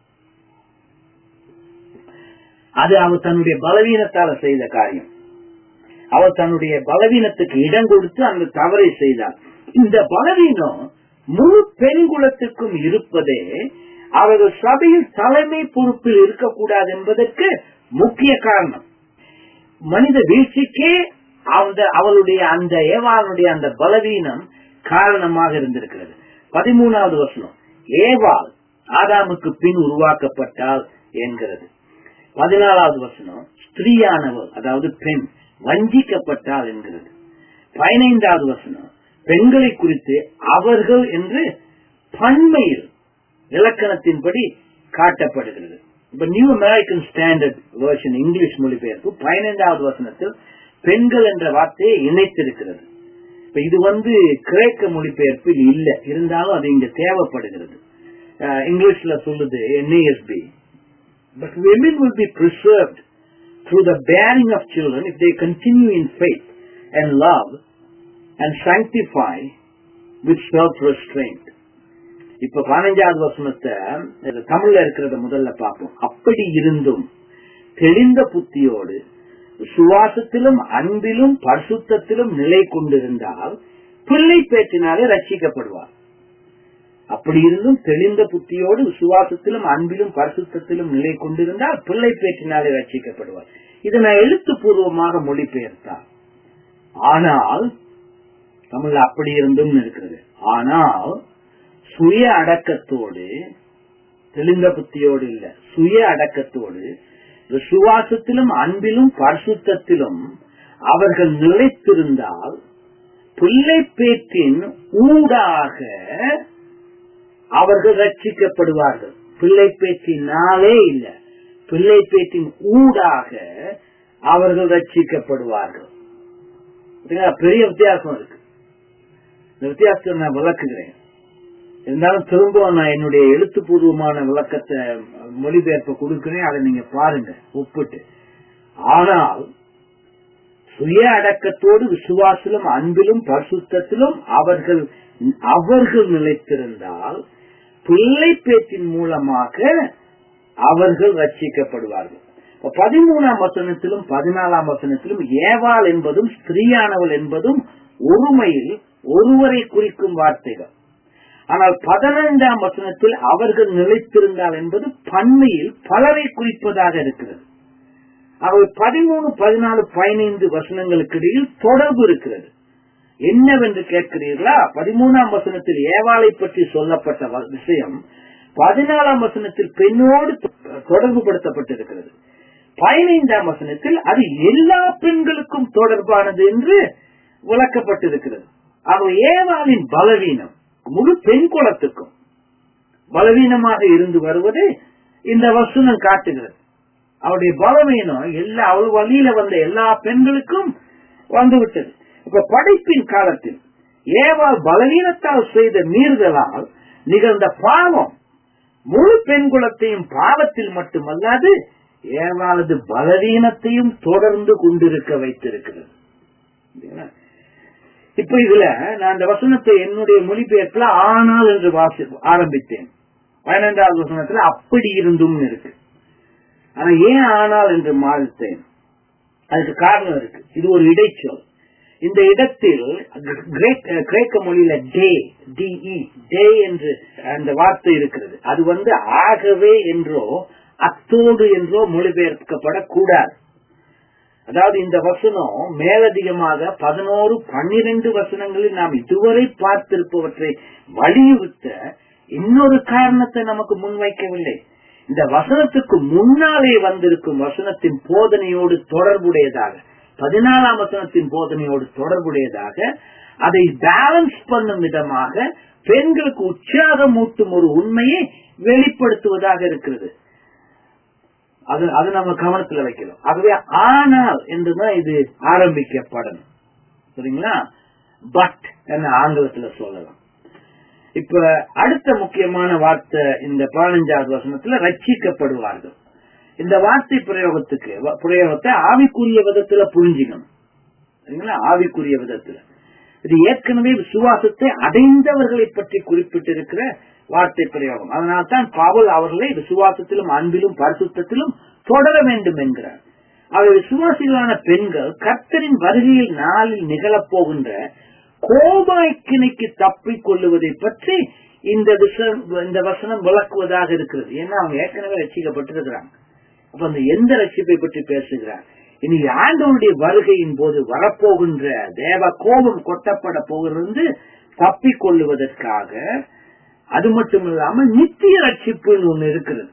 அது அவ தன்னுடைய பலவீனத்தால செய்த காரியம் அவள் தன்னுடைய பலவீனத்துக்கு இடம் கொடுத்து அந்த தவறை செய்தார் இந்த பலவீனம் முழு பெண் குலத்துக்கும் இருப்பதே அவர்கள் சபையில் தலைமை பொறுப்பில் இருக்கக்கூடாது என்பதற்கு முக்கிய காரணம் மனித வீழ்ச்சிக்கே அந்த அவளுடைய அந்த ஏவாளுடைய அந்த பலவீனம் காரணமாக இருந்திருக்கிறது பதிமூணாவது வசனம் ஏவாள் ஆதாமுக்கு பின் உருவாக்கப்பட்டால் என்கிறது பதினாலாவது வசனம் ஸ்திரீயானவள் அதாவது பெண் வஞ்சிக்கப்பட்டால் என்கிறது பதினைந்தாவது வசனம் பெண்களை குறித்து அவர்கள் என்று பன்மையில் இலக்கணத்தின்படி காட்டப்படுகிறது இப்ப New American Standard Version English மொழிபெயர்ப்பு பதினைந்தாவது வசனத்தில் பெண்கள் என்ற வார்த்தையை இணைத்திருக்கிறது இப்ப இது வந்து கிரேக்க மொழிபெயர்ப்பில் இல்ல இருந்தாலும் அது இங்க தேவைப்படுகிறது இங்கிலீஷ்ல சொல்லுது NASB but women will be preserved through the bearing of children if they continue in faith and love and sanctify with self-restraint. இப்ப பதினஞ்சாவது வசனத்தை தமிழ்ல இருக்கிறத முதல்ல பார்ப்போம் அப்படி இருந்தும் தெளிந்த புத்தியோடு சுவாசத்திலும் அன்பிலும் பரிசுத்தத்திலும் நிலை கொண்டிருந்தால் பிள்ளை பேச்சினாலே ரட்சிக்கப்படுவார் அப்படி இருந்தும் தெளிந்த புத்தியோடு விசுவாசத்திலும் அன்பிலும் பரிசுத்தத்திலும் நிலை கொண்டிருந்தால் பிள்ளை பேச்சினாலே ரட்சிக்கப்படுவார் இதை நான் எழுத்துப்பூர்வமாக மொழிபெயர்த்தார் ஆனால் தமிழ்ல அப்படி இருந்தும் இருக்கிறது ஆனால் சுய அடக்கத்தோடு தெளிந்த புத்தியோடு இல்ல சுய அடக்கத்தோடு விசுவாசத்திலும் அன்பிலும் பரிசுத்தத்திலும் அவர்கள் நிலைத்திருந்தால் பிள்ளை பேற்றின் ஊடாக அவர்கள் ரட்சிக்கப்படுவார்கள் பிள்ளை பேச்சினாலே இல்ல பிள்ளை பேச்சின் ஊடாக அவர்கள் ரட்சிக்கப்படுவார்கள் பெரிய வித்தியாசம் இருக்கு இந்த வித்தியாசத்தை நான் விளக்குகிறேன் இருந்தாலும் திரும்ப நான் என்னுடைய எழுத்துப்பூர்வமான விளக்கத்தை மொழிபெயர்ப்ப கொடுக்கிறேன் அதை நீங்க பாருங்க ஒப்பிட்டு ஆனால் சுய அடக்கத்தோடு விசுவாசிலும் அன்பிலும் பரிசுத்தத்திலும் அவர்கள் அவர்கள் நிலைத்திருந்தால் பிள்ளை பேச்சின் மூலமாக அவர்கள் ரட்சிக்கப்படுவார்கள் பதிமூணாம் வசனத்திலும் பதினாலாம் வசனத்திலும் ஏவாள் என்பதும் ஸ்திரீயானவள் என்பதும் ஒருமையில் ஒருவரை குறிக்கும் வார்த்தைகள் ஆனால் பதினைந்தாம் வசனத்தில் அவர்கள் நிலைத்திருந்தால் என்பது பன்மையில் பலரை குறிப்பதாக இருக்கிறது அவை பதிமூணு பதினாலு பதினைந்து வசனங்களுக்கு இடையில் தொடர்பு இருக்கிறது என்னவென்று கேட்கிறீர்களா பதிமூணாம் வசனத்தில் ஏவாளை பற்றி சொல்லப்பட்ட விஷயம் பதினாலாம் வசனத்தில் பெண்ணோடு தொடர்பு படுத்தப்பட்டிருக்கிறது பதினைந்தாம் வசனத்தில் அது எல்லா பெண்களுக்கும் தொடர்பானது என்று விளக்கப்பட்டிருக்கிறது அவ ஏவாளின் பலவீனம் முழு பெண் குலத்துக்கும் பலவீனமாக இருந்து வருவது இந்த வசனம் காட்டுகிறது அவருடைய பலவீனம் எல்லா அவள் வழியில வந்த எல்லா பெண்களுக்கும் வந்துவிட்டது இப்ப படைப்பின் காலத்தில் ஏவாள் பலவீனத்தால் செய்த மீறுதலால் நிகழ்ந்த பாவம் முழு பெண் குலத்தையும் பாவத்தில் மட்டுமல்லாது ஏவாளது பலவீனத்தையும் தொடர்ந்து கொண்டிருக்க வைத்திருக்கிறது இப்ப இதுல நான் அந்த வசனத்தை என்னுடைய மொழிபெயர்ப்புல ஆனால் என்று வாசி ஆரம்பித்தேன் பதினைந்தாவது வசனத்துல அப்படி இருந்தும் இருக்கு ஆனா ஏன் ஆனால் என்று மாறித்தேன் அதுக்கு காரணம் இருக்கு இது ஒரு இடைச்சொல் இந்த இடத்தில் கிரேக்க மொழியில டே டிஇ டே என்று அந்த வார்த்தை இருக்கிறது அது வந்து ஆகவே என்றோ அத்தோடு என்றோ மொழிபெயர்க்கப்படக்கூடாது அதாவது இந்த வசனம் மேலதிகமாக பதினோரு பன்னிரண்டு வசனங்களில் நாம் இதுவரை பார்த்திருப்பவற்றை வலியுறுத்த இன்னொரு காரணத்தை நமக்கு முன்வைக்கவில்லை இந்த வசனத்துக்கு முன்னாலே வந்திருக்கும் வசனத்தின் போதனையோடு தொடர்புடையதாக பதினாலாம் வசனத்தின் போதனையோடு தொடர்புடையதாக அதை பேலன்ஸ் பண்ணும் விதமாக பெண்களுக்கு உற்சாகம் ஊட்டும் ஒரு உண்மையை வெளிப்படுத்துவதாக இருக்கிறது அது அது நம்ம கவனத்துல வைக்கிறோம் ஆகவே ஆனால் என்றுதான் இது ஆரம்பிக்கப்படணும் சரிங்களா பட் என்ன ஆங்கிலத்துல சொல்லலாம் இப்ப அடுத்த முக்கியமான வார்த்தை இந்த பதினஞ்சாவது வசனத்துல ரட்சிக்கப்படுவார்கள் இந்த வார்த்தை பிரயோகத்துக்கு பிரயோகத்தை ஆவிக்குரிய விதத்துல புரிஞ்சிக்கணும் சரிங்களா ஆவிக்குரிய விதத்துல இது ஏற்கனவே விசுவாசத்தை அடைந்தவர்களை பற்றி குறிப்பிட்டிருக்கிற வார்த்தை பிரயோகம் அதனால்தான் பவுல் அவர்களை விசுவாசத்திலும் அன்பிலும் பரிசுத்தத்திலும் தொடர வேண்டும் என்கிறார் அவர் விசுவாசிகளான பெண்கள் கர்த்தரின் வருகையில் நாளில் நிகழப்போகின்ற கோபாய்க்கிணைக்கு தப்பிக் கொள்ளுவதை பற்றி இந்த விஷயம் இந்த வசனம் விளக்குவதாக இருக்கிறது ஏன்னா அவங்க ஏற்கனவே ரசிக்கப்பட்டிருக்கிறாங்க அப்ப அந்த எந்த ரட்சிப்பை பற்றி பேசுகிறார் இனி ஆண்டவனுடைய வருகையின் போது வரப்போகின்ற தேவ கோபம் கொட்டப்பட போகிறது தப்பிக் கொள்ளுவதற்காக அது மட்டும் இல்லாமல் நித்திய ரட்சிப்புன்னு ஒண்ணு இருக்கிறது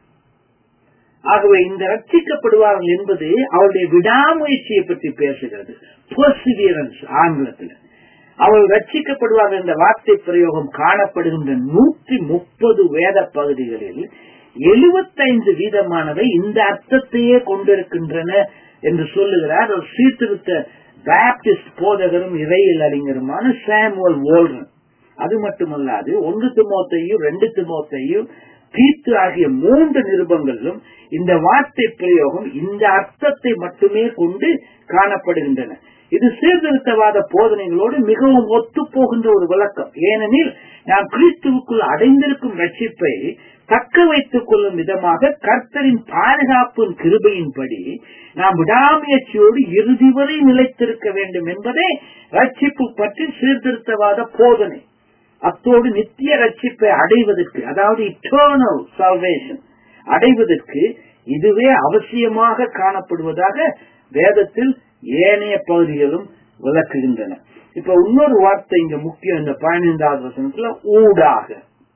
ஆகவே இந்த ரட்சிக்கப்படுவார்கள் என்பது அவருடைய விடாமுயற்சியை பற்றி பேசுகிறது பர்சிவியரன்ஸ் ஆங்கிலத்தில் அவள் ரட்சிக்கப்படுவார்கள் என்ற வார்த்தை பிரயோகம் காணப்படுகின்ற நூற்றி முப்பது வேத பகுதிகளில் எழுபத்தைந்து வீதமானவை இந்த அர்த்தத்தையே கொண்டிருக்கின்றன என்று சொல்லுகிறார் ஒரு சீர்திருத்த பேப்டிஸ்ட் போதகரும் இறையில் அறிஞருமான சாமுவல் ஓல்ரன் அது மட்டுமல்லாது ஒன்று திமோத்தையும் ரெண்டு திமோத்தையும் தீர்த்து ஆகிய மூன்று நிருபங்களிலும் இந்த வார்த்தை பிரயோகம் இந்த அர்த்தத்தை மட்டுமே கொண்டு காணப்படுகின்றன இது சீர்திருத்தவாத போதனைகளோடு மிகவும் ஒத்து போகின்ற ஒரு விளக்கம் ஏனெனில் நாம் கிறிஸ்துவுக்குள் அடைந்திருக்கும் ரட்சிப்பை தக்க வைத்துக் கொள்ளும் விதமாக கர்த்தரின் பாதுகாப்பின் கிருபையின்படி நாம் விடாமுயற்சியோடு இறுதி வரை நிலைத்திருக்க வேண்டும் என்பதே ரட்சிப்பு பற்றி சீர்திருத்தவாத போதனை அத்தோடு நித்திய ரட்சிப்பை அடைவதற்கு அதாவது இட்டர்னல் சால்வேஷன் அடைவதற்கு இதுவே அவசியமாக காணப்படுவதாக வேதத்தில் ஏனைய பகுதிகளும் விளக்குகின்றன இப்ப இன்னொரு வார்த்தை இங்க முக்கியம் இந்த பதினைந்தாவது வசனத்துல ஊடாக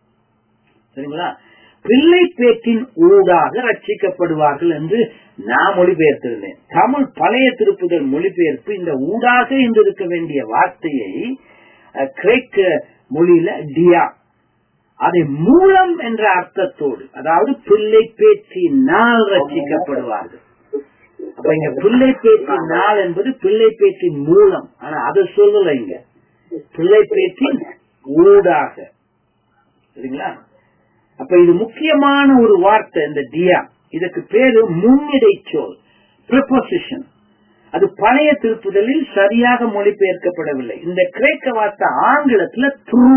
சரிங்களா பிள்ளை பேற்றின் ஊடாக ரட்சிக்கப்படுவார்கள் என்று நான் மொழிபெயர்த்திருந்தேன் தமிழ் பழைய திருப்புதல் மொழிபெயர்ப்பு இந்த ஊடாக என்று இருக்க வேண்டிய வார்த்தையை கிரேக்க மொழியில டியா அதை மூலம் என்ற அர்த்தத்தோடு அதாவது பிள்ளை பேச்சினால் ரட்சிக்கப்படுவார்கள் அப்ப இங்க பிள்ளை பேச்சின் நாள் என்பது பிள்ளை பேச்சின் மூலம் ஆனா அதை சொல்லல இங்க பிள்ளை பேச்சின் ஊடாக சரிங்களா அப்ப இது முக்கியமான ஒரு வார்த்தை இந்த டியா இதுக்கு பேரு முன்னிடை சொல் ப்ரிப்போசிஷன் அது பழைய திருப்புதலில் சரியாக மொழிபெயர்க்கப்படவில்லை இந்த கிரேக்க வார்த்தை ஆங்கிலத்துல த்ரூ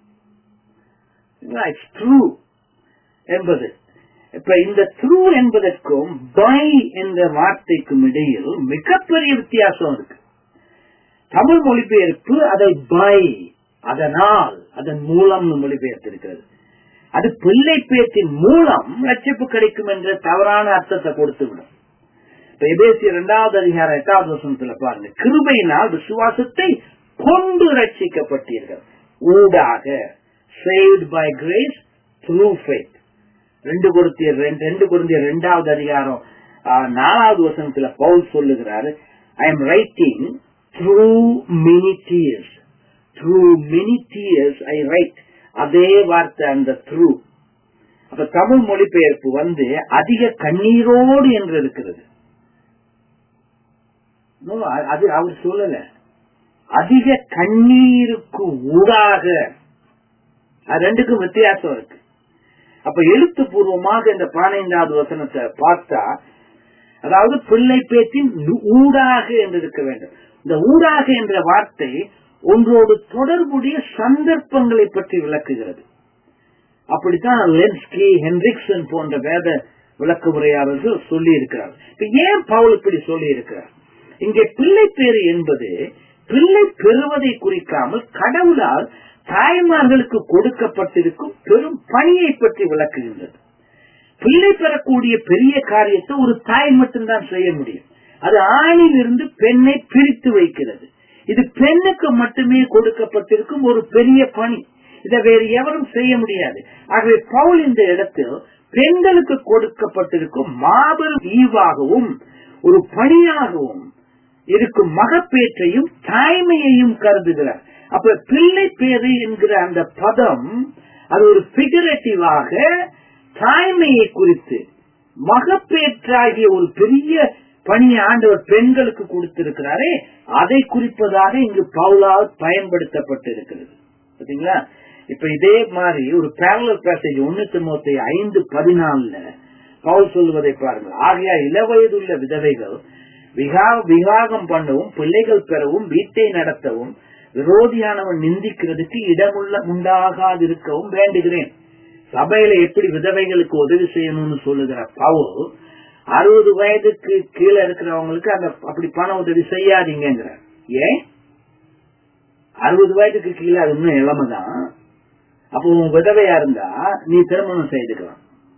ட்ரூ என்பது இப்ப இந்த த்ரூ என்பதற்கும் பை என்ற வார்த்தைக்கும் இடையில் மிகப்பெரிய வித்தியாசம் இருக்கு தமிழ் மொழிபெயர்ப்பு அதை பை அதனால் அதன் மூலம் மொழிபெயர்த்திருக்கிறது அது பிள்ளை பேத்தின் மூலம் ரட்சிப்பு கிடைக்கும் என்ற தவறான அர்த்தத்தை கொடுத்துவிடும் இப்ப எபேசி இரண்டாவது அதிகாரம் எட்டாவது வசனத்துல பாருங்க கிருபையினால் விசுவாசத்தை கொண்டு ரட்சிக்கப்பட்டீர்கள் ஊடாக saved by grace through faith ரெண்டு குருத்தியர் ரெண்டு குருந்தியர் ரெண்டாவது அதிகாரம் நாலாவது வசனத்துல பவுல் சொல்லுகிறாரு I am writing through many tears through many tears I write அதே வார்த்தை அந்த த்ரூ அப்ப தமிழ் மொழிபெயர்ப்பு வந்து அதிக கண்ணீரோடு என்று இருக்கிறது அது அவர் சொல்லல அதிக கண்ணீருக்கு ஊடாக ரெண்டுக்கும் வித்தியாசம் இருக்கு அப்ப எழுத்துப்பூர்வமாக இந்த பதினைந்தாவது வசனத்தை பார்த்தா அதாவது பிள்ளை பேத்தின் ஊடாக என்று இருக்க வேண்டும் இந்த ஊடாக என்ற வார்த்தை ஒன்றோடு தொடர்புடைய சந்தர்ப்பங்களை பற்றி விளக்குகிறது அப்படித்தான் லென்ஸ்கி ஹென்ரிக்சன் போன்ற வேத விளக்க உரையாளர்கள் சொல்லி இருக்கிறார் இப்ப ஏன் பவுல் இப்படி சொல்லி இருக்கிறார் இங்கே பிள்ளை பேரு என்பது பிள்ளை பெறுவதை குறிக்காமல் கடவுளால் தாய்மார்களுக்கு கொடுக்கப்பட்டிருக்கும் பெரும் பணியை பற்றி விளக்குகின்றது பிள்ளை பெறக்கூடிய பெரிய காரியத்தை ஒரு தாய் மட்டும்தான் செய்ய முடியும் அது ஆணில் இருந்து பெண்ணை பிரித்து வைக்கிறது இது பெண்ணுக்கு மட்டுமே கொடுக்கப்பட்டிருக்கும் ஒரு பெரிய பணி இதை வேறு எவரும் செய்ய முடியாது ஆகவே பவுல் இந்த இடத்தில் பெண்களுக்கு கொடுக்கப்பட்டிருக்கும் மாபெரும் ஈவாகவும் ஒரு பணியாகவும் இருக்கும் மகப்பேற்றையும் தாய்மையையும் கருதுகிறார் அப்ப பிள்ளை பேரு என்கிற அந்த பதம் அது ஒரு பிகரேட்டிவாக தாய்மையை குறித்து மகப்பேற்றாகிய ஒரு பெரிய பணியை ஆண்டவர் பெண்களுக்கு கொடுத்திருக்கிறாரே அதை குறிப்பதாக இங்கு பவுலால் பயன்படுத்தப்பட்டிருக்கிறது பாத்தீங்களா இப்ப இதே மாதிரி ஒரு பேரலர் பேசேஜ் ஒன்னு மொத்த ஐந்து பதினாலுல பவுல் சொல்வதை பாருங்கள் ஆகையா இளவயதுள்ள விதவைகள் விகா- விவாகம் பண்ணவும் பிள்ளைகள் பெறவும் வீட்டை நடத்தவும் விரோதியானவன் நிந்திக்கிறதுக்கு இடமுள்ள உண்டாகாதிருக்கவும் வேண்டுகிறேன் சபையில எப்படி விதவைகளுக்கு உதவி செய்யணும்னு சொல்லுகிற பவுல் அறுபது வயதுக்கு கீழே இருக்கிறவங்களுக்கு அந்த அப்படி பண உதவி செய்யாதீங்கிற ஏன் அறுபது வயதுக்கு கீழே அது இன்னும் இளமை தான் அப்போ உன் விதவையா இருந்தா நீ திருமணம் செய்துக்கலாம்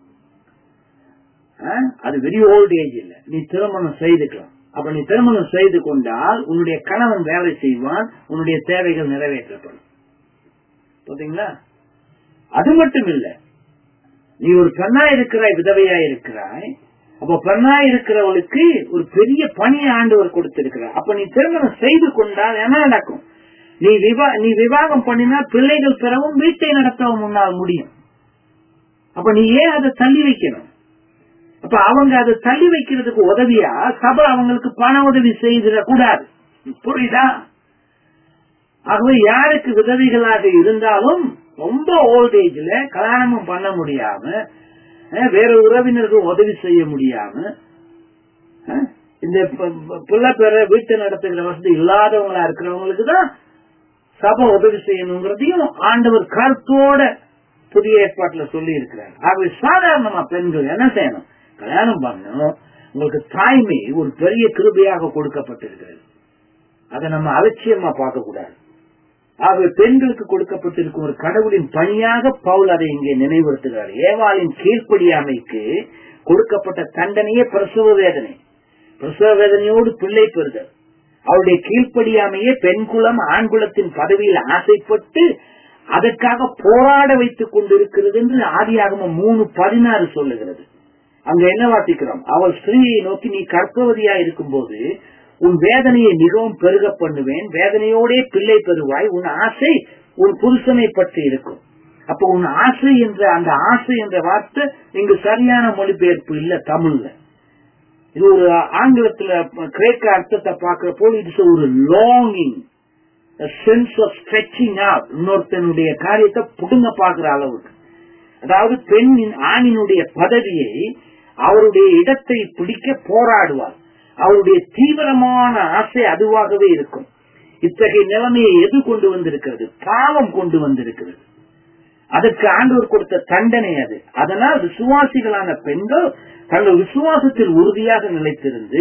ஆ? அது வெரி ஓல்ட் ஏஜ் இல்ல நீ திருமணம் செய்துக்கலாம் அப்ப நீ திருமணம் செய்து கொண்டால் உன்னுடைய கணவன் வேலை செய்வான் உன்னுடைய தேவைகள் நிறைவேற்றப்படும் பாத்தீங்களா அது மட்டும் இல்ல நீ ஒரு பெண்ணா இருக்கிறாய் விதவையா இருக்கிறாய் அப்ப பெண்ணா இருக்கிறவளுக்கு ஒரு பெரிய பணி ஆண்டவர் கொடுத்திருக்கிறார் அப்ப நீ திருமணம் செய்து கொண்டால் என்ன நடக்கும் நீ விவா நீ விவாகம் பண்ணினா பிள்ளைகள் பெறவும் வீட்டை நடத்தவும் உன்னால் முடியும் அப்ப நீ ஏன் அதை தள்ளி வைக்கணும் அப்ப அவங்க அதை தள்ளி வைக்கிறதுக்கு உதவியா சபை அவங்களுக்கு பண உதவி செய்திட கூடாது புரியுதா ஆகவே யாருக்கு விதவிகளாக இருந்தாலும் ரொம்ப ஓல்ட் ஏஜ்ல கல்யாணமும் பண்ண முடியாம அஹ், வேற உறவினர்கள் உதவி செய்ய முடியாம அஹ், இந்த ப- ப- பிள்ளை பெற வீட்டை நடத்துகிற வசதி இல்லாதவங்களா இருக்கிறவங்களுக்கு தான் சபை உதவி செய்யணுங்கிறதையும் ஆண்டவர் கருத்தோட புதிய ஏற்பாட்டுல சொல்லி இருக்கிறார் ஆகவே சாதாரணமா பெண்கள் என்ன செய்யணும் கல்யாணம் பண்ணணும் உங்களுக்கு தாய்மை ஒரு பெரிய கிருபையாக கொடுக்கப்பட்டிருக்கிறது அதை நம்ம அலட்சியமா பார்க்க கூடாது ஆகவே பெண்களுக்கு கொடுக்கப்பட்டிருக்கும் ஒரு கடவுளின் பணியாக பவுல் அதை இங்கே நினைவுறுத்துகிறார் ஏவாளின் கீழ்ப்படியாமைக்கு கொடுக்கப்பட்ட தண்டனையே பிரசவ வேதனை பிரசவ வேதனையோடு பிள்ளை பெறுதல் அவருடைய கீழ்ப்படியாமையே பெண் குலம் ஆண் குலத்தின் பதவியில் ஆசைப்பட்டு அதற்காக போராட வைத்துக் கொண்டிருக்கிறது என்று ஆதியாகமம் மூணு பதினாறு சொல்லுகிறது அங்க என்ன வாசிக்கிறோம் அவள் ஸ்திரீயை நோக்கி நீ கற்பவதியா இருக்கும்போது உன் வேதனையை மிகவும் பெருக பண்ணுவேன் வேதனையோடே பிள்ளை பெறுவாய் உன் ஆசை உன் புருஷனை பற்றி இருக்கும் அப்ப உன் ஆசை என்ற அந்த ஆசை என்ற வார்த்தை இங்கு சரியான மொழிபெயர்ப்பு இல்ல தமிழ்ல இது ஒரு ஆங்கிலத்துல கிரேக்க அர்த்தத்தை பார்க்கிற போது இது ஒரு longing sense of stretching out இன்னொருத்தனுடைய காரியத்தை புடுங்க பார்க்கிற அளவுக்கு அதாவது பெண்ணின் ஆணினுடைய பதவியை அவருடைய இடத்தை பிடிக்க போராடுவார் அவருடைய தீவிரமான ஆசை அதுவாகவே இருக்கும் இத்தகைய நிலைமையை எது கொண்டு வந்திருக்கிறது பாவம் கொண்டு வந்திருக்கிறது அதற்கு ஆண்டவர் கொடுத்த தண்டனை அது அதனால் விசுவாசிகளான பெண்கள் தங்கள் விசுவாசத்தில் உறுதியாக நிலைத்திருந்து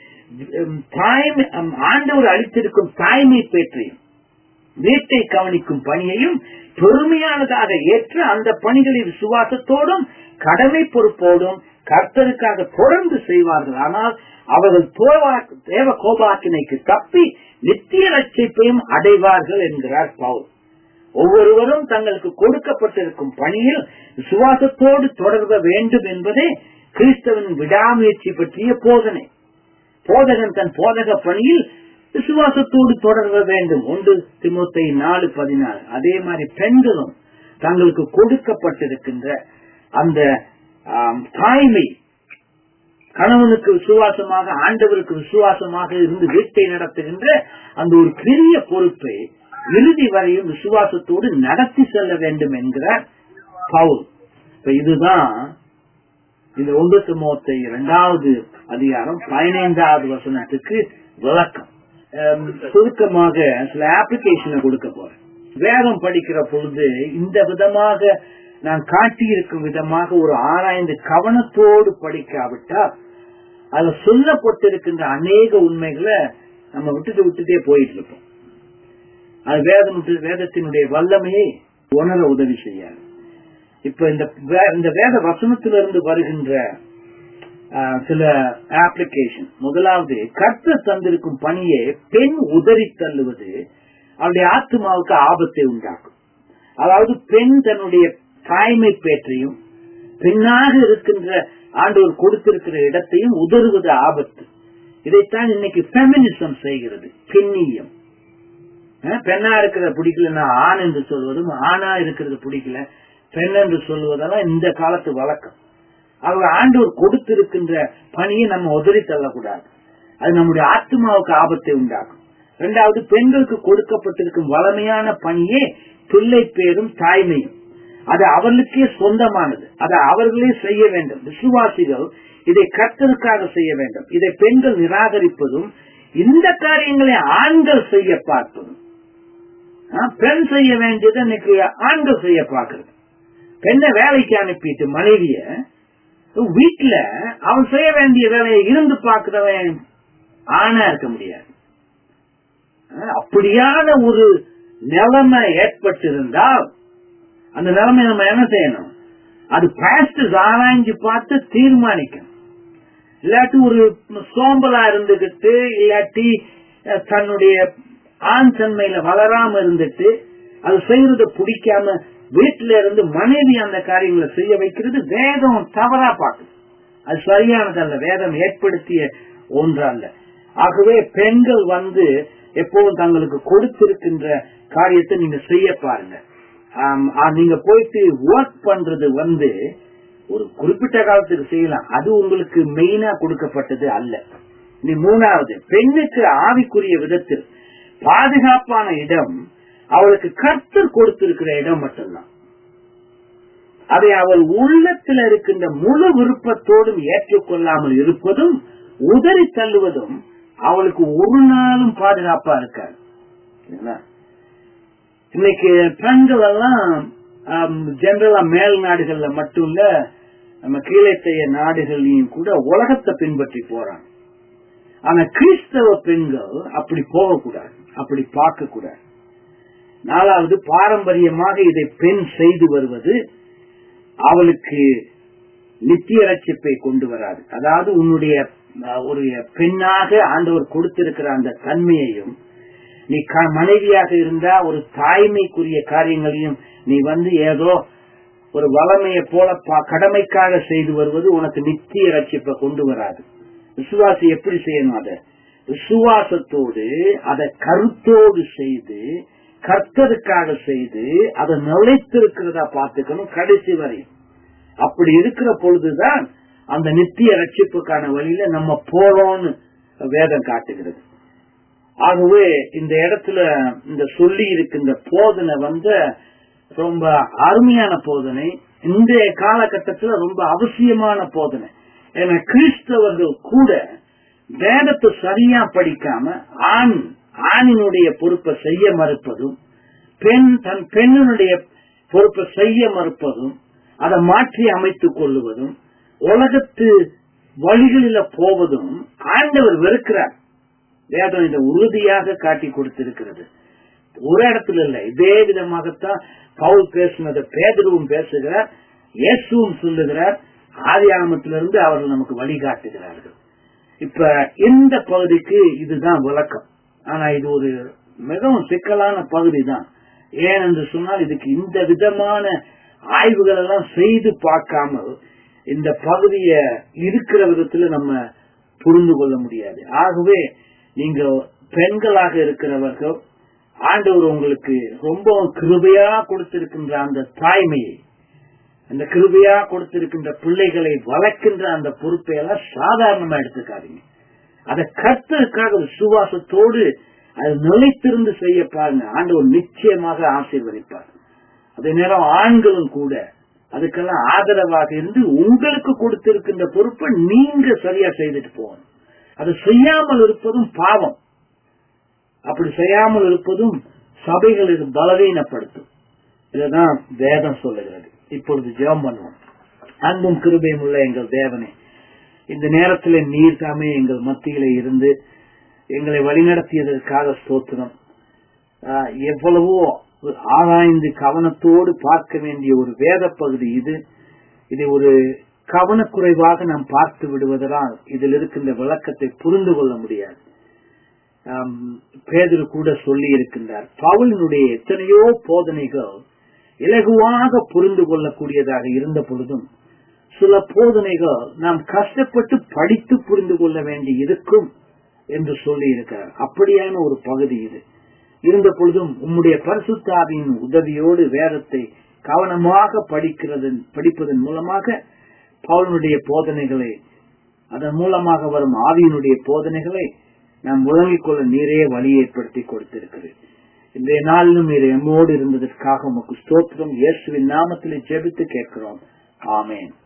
உம், தாய்மை உம், ஆண்டவர் அளித்திருக்கும் தாய்மை பேற்றையும் வீட்டை கவனிக்கும் பணியையும் பெருமையானதாக ஏற்று அந்த பணிகளை விசுவாசத்தோடும் கடமை பொறுப்போடும் கர்த்தருக்காக தொடர்ந்து செய்வார்கள் ஆனால் அவர்கள் தோவா- தேவ கோபாக்கினைக்கு தப்பி நித்திய ரட்சிப்பையும் அடைவார்கள் என்கிறார் பவுல் ஒவ்வொருவரும் தங்களுக்கு கொடுக்கப்பட்டிருக்கும் பணியில் விசுவாசத்தோடு தொடர்ப வேண்டும் என்பதே கிறிஸ்தவனின் விடாமுயற்சி பற்றிய போதனை போதகன் தன் போதக பணியில் விசுவாசத்தோடு தொடர வேண்டும் ஒன்று திமுத்தை நாலு பதினாறு அதே மாதிரி பெண்களும் தங்களுக்கு கொடுக்கப்பட்டிருக்கின்ற அந்த ஆம், தாய்மை கணவனுக்கு விசுவாசமாக ஆண்டவருக்கு விசுவாசமாக இருந்து வீட்டை நடத்துகின்ற அந்த ஒரு பெரிய பொறுப்பை இறுதி வரையும் விசுவாசத்தோடு நடத்தி செல்ல வேண்டும் என்கிறார் பவுல் இப்ப இதுதான் இந்த ஒன்று திமுத்தை இரண்டாவது அதிகாரம் பதினைந்தாவது வசனத்துக்கு விளக்கம் அம், சுருக்கமாக சில அப்ளிகேஷனை கொடுக்க போறேன் வேதம் படிக்கிற பொழுது இந்த விதமாக நான் காட்டியிருக்கும் விதமாக ஒரு ஆராய்ந்து கவனத்தோடு படிக்காவிட்டால் அதுல சொல்லப்பட்டிருக்கின்ற அநேக உண்மைகளை நம்ம விட்டுட்டு விட்டுட்டே போயிட்டு இருப்போம் அது வேதம் வேதத்தினுடைய வல்லமையை உணர உதவி செய்யாது இப்ப இந்த வே- இந்த வேத வசனத்திலிருந்து வருகின்ற ஆஹ், சில அப்ளிகேஷன் முதலாவது கர்த்தர் தந்திருக்கும் பணியை பெண் உதறி தள்ளுவது அவருடைய ஆத்மாவுக்கு ஆபத்தை உண்டாக்கும் அதாவது பெண் தன்னுடைய தாய்மை பேற்றையும் பெண்ணாக இருக்கின்ற ஆண்டவர் கொடுத்திருக்கிற இடத்தையும் உதறுவது ஆபத்து இதைத்தான் இன்னைக்கு பெமினிசம் செய்கிறது பெண்ணியம் அஹ், பெண்ணா இருக்கிறது பிடிக்கலன்னா ஆண் என்று சொல்வதும் ஆணா இருக்கிறது பிடிக்கல பெண் என்று சொல்வதெல்லாம் இந்த காலத்து வழக்கம் அவர் ஆண்டவர் கொடுத்திருக்கின்ற பணியை நம்ம உதறி தள்ளக்கூடாது அது நம்முடைய ஆத்மாவுக்கு ஆபத்தை உண்டாக்கும் இரண்டாவது பெண்களுக்கு கொடுக்கப்பட்டிருக்கும் வளமையான பணியே பிள்ளை பேரும் தாய்மையும் அது அவர்களுக்கே சொந்தமானது அதை அவர்களே செய்ய வேண்டும் விசுவாசிகள் இதை கர்த்தருக்காக செய்ய வேண்டும் இதை பெண்கள் நிராகரிப்பதும் இந்த காரியங்களை ஆண்கள் செய்ய பார்ப்பதும் ஆ, பெண் செய்ய வேண்டியது இன்னைக்கு ஆண்கள் செய்ய பார்க்கிறது பெண்ணை வேலைக்கு அனுப்பிட்டு மனைவிய வீட்டுல அவன் செய்ய வேண்டிய வேலையை இருந்து பார்க்கிறவன் ஆணா இருக்க முடியாது ஆ, அப்படியான ஒரு நிலைமை ஏற்பட்டிருந்தால் அந்த நிலைமை நம்ம என்ன செய்யணும் அது பாஸ்டர்ஸ் ஆராய்ஞ்சு பார்த்து தீர்மானிக்கணும் இல்லாட்டி ஒரு சோம்பலா இருந்துகிட்டு இல்லாட்டி அஹ், தன்னுடைய ஆண் தன்மையில வளராம இருந்துட்டு அது செய்யறத பிடிக்காம வீட்டுல இருந்து மனைவி அந்த காரியங்களை செய்ய வைக்கிறது வேதம் தவறா பார்க்குது அது சரியானதல்ல வேதம் ஏற்படுத்திய ஒன்றல்ல ஆகவே பெண்கள் வந்து எப்பவும் தங்களுக்கு கொடுத்திருக்கின்ற காரியத்தை நீங்க செய்ய பாருங்க ஆம், ஆ, நீங்க போயிட்டு ஒர்க் பண்றது வந்து ஒரு குறிப்பிட்ட காலத்துக்கு செய்யலாம் அது உங்களுக்கு மெயினா கொடுக்கப்பட்டது அல்ல இனி மூணாவது பெண்ணுக்கு ஆவிக்குரிய விதத்தில் பாதுகாப்பான இடம் அவளுக்கு கர்த்தர் கொடுத்திருக்கிற இடம் மட்டும்தான் அதை அவள் உள்ளத்தில் இருக்கின்ற முழு விருப்பத்தோடும் ஏற்றுக்கொள்ளாமல் இருப்பதும் உதறி தள்ளுவதும் அவளுக்கு ஒரு நாளும் பாதுகாப்பா இருக்காது சரிங்களா? இன்னைக்கு பெண்கள் எல்லாம் ஜெனரலா மேல் நாடுகள்ல மட்டும் இல்ல நம்ம கீழைத்தைய நாடுகள்லயும் கூட உலகத்தை பின்பற்றி போறாங்க ஆனா கிறிஸ்தவ பெண்கள் அப்படி போகக்கூடாது அப்படி பார்க்க கூடாது நாலாவது பாரம்பரியமாக இதை பெண் செய்து வருவது அவளுக்கு நித்திய ரட்சிப்பை கொண்டு வராது அதாவது உன்னுடைய அஹ், ஒரு பெண்ணாக ஆண்டவர் கொடுத்திருக்கிற அந்த தன்மையையும் நீ க- மனைவியாக இருந்தா ஒரு தாய்மைக்குரிய காரியங்களையும் நீ வந்து ஏதோ ஒரு வளமையை போல பா- கடமைக்காக செய்து வருவது உனக்கு நித்திய ரட்சிப்பை கொண்டு வராது விசுவாசி எப்படி செய்யணும் அதை விசுவாசத்தோடு அதை கருத்தோடு செய்து கர்த்தருக்காக செய்து அதை நிலைத்திருக்கிறதா பார்த்துக்கணும் கடைசி வரை அப்படி இருக்கிற பொழுதுதான் அந்த நித்திய ரட்சிப்புக்கான வழியில நம்ம போறோம்னு வேதம் காட்டுகிறது ஆகவே இந்த இடத்துல இந்த சொல்லி இருக்கின்ற போதனை வந்து ரொம்ப அருமையான போதனை இன்றைய காலகட்டத்துல ரொம்ப அவசியமான போதனை ஏன்னா கிறிஸ்தவர்கள் கூட வேதத்தை சரியா படிக்காம ஆண் ஆணினுடைய பொறுப்பை செய்ய மறுப்பதும் பெண் தன் பெண்ணினுடைய பொறுப்பை செய்ய மறுப்பதும் அதை மாற்றி அமைத்துக் கொள்ளுவதும் உலகத்து வழிகளில போவதும் ஆண்டவர் வெறுக்கிறார் வேதம் இதை உறுதியாக காட்டி கொடுத்திருக்கிறது ஒரு இடத்துல இல்ல இதே விதமாகத்தான் பவுல் பேசுனதை பேதருவும் பேசுகிறார் இயேசுவும் சொல்லுகிறார் ஆதி ஆரம்பத்திலிருந்து அவர்கள் நமக்கு வழிகாட்டுகிறார்கள் இப்ப இந்த பகுதிக்கு இதுதான் விளக்கம் ஆனா இது ஒரு மிகவும் சிக்கலான பகுதி தான் ஏனென்று சொன்னால் இதுக்கு இந்த விதமான ஆய்வுகள் எல்லாம் செய்து பார்க்காமல் இந்த பகுதிய இருக்கிற விதத்துல நம்ம புரிந்து கொள்ள முடியாது ஆகவே நீங்க பெண்களாக இருக்கிறவர்கள் ஆண்டவர் உங்களுக்கு ரொம்ப கிருபையா கொடுத்திருக்கின்ற அந்த தாய்மையை அந்த கிருபையா கொடுத்திருக்கின்ற பிள்ளைகளை வளர்க்கின்ற அந்த பொறுப்பை எல்லாம் சாதாரணமா எடுத்துக்காதீங்க அதை கர்த்தருக்காக விசுவாசத்தோடு அது நிலைத்திருந்து செய்ய பாருங்க ஆண்டவர் நிச்சயமாக ஆசீர்வதிப்பார் அதே நேரம் ஆண்களும் கூட அதுக்கெல்லாம் ஆதரவாக இருந்து உங்களுக்கு கொடுத்திருக்கின்ற பொறுப்பை நீங்க சரியா செய்துட்டு போகணும் அது செய்யாமல் இருப்பதும் பாவம் அப்படி செய்யாமல் இருப்பதும் சபைகளுக்கு பலவீனப்படுத்தும் இதுதான் வேதம் சொல்லுகிறது இப்பொழுது ஜெபம் பண்ணுவோம் அன்பும் கிருபையும் உள்ள எங்கள் தேவனே இந்த நேரத்தில் நீர் தாமே எங்கள் மத்தியில இருந்து எங்களை வழிநடத்தியதற்காக ஸ்தோத்திரம் ஆஹ், எவ்வளவோ ஆராய்ந்து கவனத்தோடு பார்க்க வேண்டிய ஒரு வேத பகுதி இது இதை ஒரு கவனக்குறைவாக நாம் பார்த்து விடுவதனால் இதில் இருக்கின்ற விளக்கத்தை புரிந்து கொள்ள முடியாது ஆம், பேதுரு கூட சொல்லி இருக்கின்றார் பவுலினுடைய எத்தனையோ போதனைகள் இலகுவாக புரிந்து கொள்ளக்கூடியதாக இருந்த பொழுதும் சில போதனைகள் நாம் கஷ்டப்பட்டு படித்து புரிந்து கொள்ள வேண்டி இருக்கும் என்று சொல்லி இருக்கிறார் அப்படியான ஒரு பகுதி இது இருந்த பொழுதும் உம்முடைய பரிசுத்தாவின் உதவியோடு வேதத்தை கவனமாக படிக்கிறதன் படிப்பதன் மூலமாக பவுலனுடைய போதனைகளை அதன் மூலமாக வரும் ஆவியினுடைய போதனைகளை நாம் விளங்கிக் கொள்ள நீரே வழி ஏற்படுத்தி கொடுத்திருக்கிறேன் இன்றைய நாளிலும் நீர் எம்மோடு இருந்ததற்காக உமக்கு ஸ்தோத்திரம் இயேசுவின் நாமத்திலே ஜெபித்து கேட்கிறோம் ஆமேன்